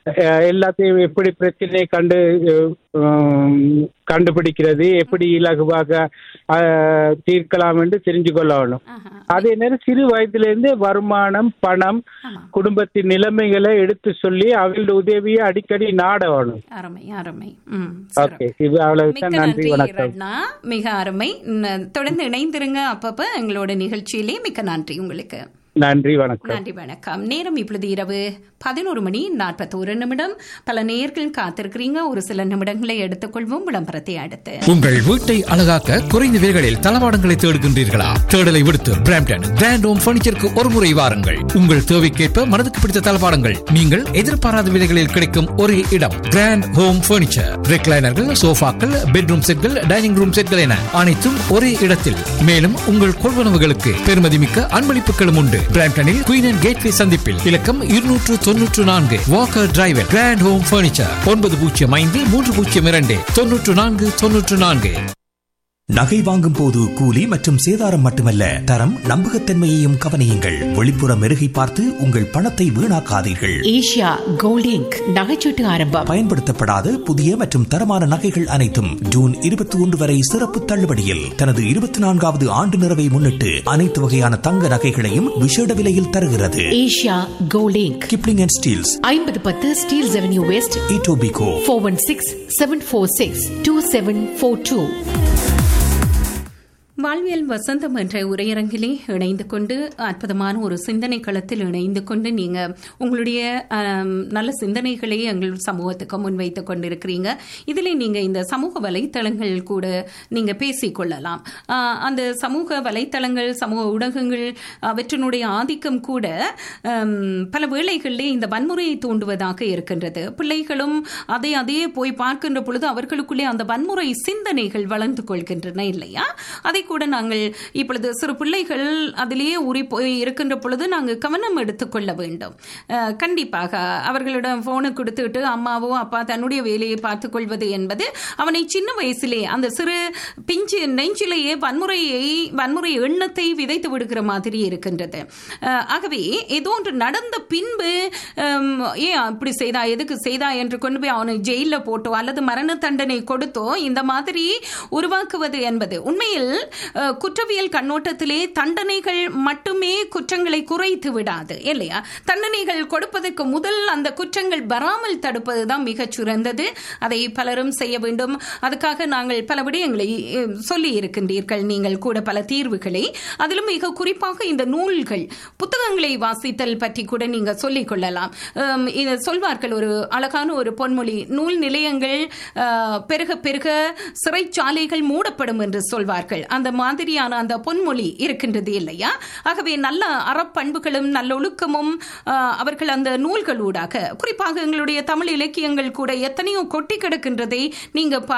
அஹ், எல்லாத்தையும் எப்படி பிரச்சனையை கண்டு அஹ், கண்டுபிடிக்கிறது எப்படி இலகுவாக அஹ், தீர்க்கலாம் என்று தெரிஞ்சு கொள்ள வேணும் அதே நேரம் சிறு வயதிலிருந்து வருமானம் பணம் குடும்பத்தின் நிலைமைகளை எடுத்து சொல்லி அவங்களோட உதவியை அடிக்கடி நாட வேணும் அருமை அருமை ம் ஓகே இது அவ்வளவுதான் மிக்க நன்றி நன்றி வணக்கம் ரட்னா மிக அருமை ந- தொடர்ந்து இணைந்திருங்க அப்பப்ப எங்களோட நிகழ்ச்சியிலே மிக்க நன்றி உங்களுக்கு நன்றி வணக்கம் நன்றி வணக்கம் நேரம் இப்பொழுது இரவு பதினோரு மணி நாற்பத்தோரு நிமிடம் பல நேர்கள் காத்திருக்கிறீங்க ஒரு சில நிமிடங்களை எடுத்துக்கொள்வோம் விளம்பரத்தை அடுத்து உங்கள் வீட்டை அழகாக்க குறைந்த விலைகளில் தளவாடங்களை தேடுகின்றீர்களா தேடலை விடுத்து பிராம்டன் கிராண்ட் ஹோம் பர்னிச்சருக்கு ஒரு முறை வாருங்கள் உங்கள் தேவைக்கேற்ப மனதுக்கு பிடித்த தளவாடங்கள் நீங்கள் எதிர்பாராத விலைகளில் கிடைக்கும் ஒரே இடம் கிராண்ட் ஹோம் பர்னிச்சர் ரெக்லைனர்கள் சோஃபாக்கள் பெட்ரூம் செட்கள் டைனிங் ரூம் செட்கள் என அனைத்தும் ஒரே இடத்தில் மேலும் உங்கள் கொள்வனவுகளுக்கு பெருமதிமிக்க அன்பளிப்புகளும் உண்டு பிராம்டனில் குயின் அண்ட் கேட்வே சந்திப்பில் இலக்கம் இருநூற்று தொன்னூற்று நான்கு Walker drive grand home furniture ஒன்பது பூஜ்ஜியம் ஐந்து மூன்று பூஜ்ஜியம் இரண்டு தொன்னூற்று நான்கு தொன்னூற்று நான்கு நகை வாங்கும் போது கூலி மற்றும் சேதாரம் மட்டுமல்ல தரம் நம்பகத்தன்மையையும் கவனியுங்கள் வெளிப்புற மெருகை பார்த்து உங்கள் பணத்தை வீணாக்காதீர்கள் ஏஷியா கோல்டிங்க் நகைச்சீட்டு ஆரம்பம் பயன்படுத்தப்படாத புதிய மற்றும் தரமான நகைகள் அனைத்தும் ஜூன் இருபத்தி ஒன்று வரை சிறப்பு தள்ளுபடியில் தனது இருபத்தி நான்காவது ஆண்டு நிறைவை முன்னிட்டு அனைத்து வகையான தங்க நகைகளையும் விசேட விலையில் தருகிறது Asia Golding Kipling and Steeles ஐம்பது பத்து Steeles avenue west Etobicoke four one six seven four six two seven four two வாழ்வியல் வசந்தம் என்ற உரையரங்கிலே இணைந்து கொண்டு அற்புதமான ஒரு சிந்தனை களத்தில் இணைந்து கொண்டு நீங்க உங்களுடைய ஆம், நல்ல சிந்தனைகளை எங்கள் சமூகத்துக்கு முன்வைத்துக் கொண்டிருக்கிறீங்க இதிலே நீங்க இந்த சமூக வலைத்தளங்கள் கூட நீங்க பேசிக்கொள்ளலாம் ஆ, அந்த சமூக வலைத்தளங்கள் சமூக ஊடகங்கள் அவற்றினுடைய ஆதிக்கம் கூட ஆம், பல வேளைகளிலே இந்த வன்முறையை தூண்டுவதாக இருக்கின்றது பிள்ளைகளும் அதை அதே போய் பார்க்கின்ற பொழுது அவர்களுக்குள்ளே அந்த வன்முறை சிந்தனைகள் வளர்ந்து கொள்கின்றன இல்லையா அதை கூட நாங்கள் இப்பொழுது சிறு பிள்ளைகள் அதிலேயே ஊறி போய் இருக்கின்ற பொழுது நாங்கள் கவனம் எடுத்துக்கொள்ள வேண்டும் அஹ், கண்டிப்பாக அவர்களிடம் போனை கொடுத்துட்டு அம்மாவோ அப்பா தன்னுடைய வேலையை பார்த்துக் கொள்வது என்பது அவனை சின்ன வயசிலே அந்த சிறு பிஞ்சு நெஞ்சிலேயே வன்முறையை வன்முறை எண்ணத்தை விதைத்து விடுகிற மாதிரி இருக்கின்றது அஹ், ஆகவே ஏதோ ஒன்று நடந்த பின்பு ஹம், ஏன் அப்படி செய்தா எதுக்கு செய்தா என்று கொண்டு போய் அவனை ஜெயிலில் போட்டோ அல்லது மரண தண்டனை கொடுத்தோ இந்த மாதிரி உருவாக்குவது என்பது உண்மையில் அஹ், குற்றவியல் கண்ணோட்டத்திலே தண்டனைகள் மட்டுமே குற்றங்களை குறைத்து விடாது இல்லையா தண்டனைகள் கொடுப்பதற்கு முதல் அந்த குற்றங்கள் வராமல் தடுப்பது தான் மிகச் சிறந்தது அதை பலரும் செய்ய வேண்டும் அதுக்காக நாங்கள் பல விடயங்களை அஹ், சொல்லி இருக்கின்றீர்கள் நீங்கள் கூட பல தீர்வுகளை அதிலும் மிக குறிப்பாக இந்த நூல்கள் புத்தகங்களை வாசித்தல் பற்றி கூட நீங்க சொல்லிக் கொள்ளலாம் அம், இது சொல்வார்கள் ஒரு அழகான ஒரு பொன்மொழி நூல் நிலையங்கள் அஹ், பெருக பெருக சிறைச்சாலைகள் மூடப்படும் என்று சொல்வார்கள் அந்த மாதிரியான அந்த பொன்மொழி இருக்கின்றது இல்லையா ஆகவே நல்ல அறப்பண்புகளும் நல்ல ஒழுக்கமும் அஹ், அவர்கள் அந்த நூல்களூடாக குறிப்பாக எங்களுடைய தமிழ் இலக்கியங்கள் கூட எத்தனையோ கொட்டி கிடக்கின்றதை நீங்க பா-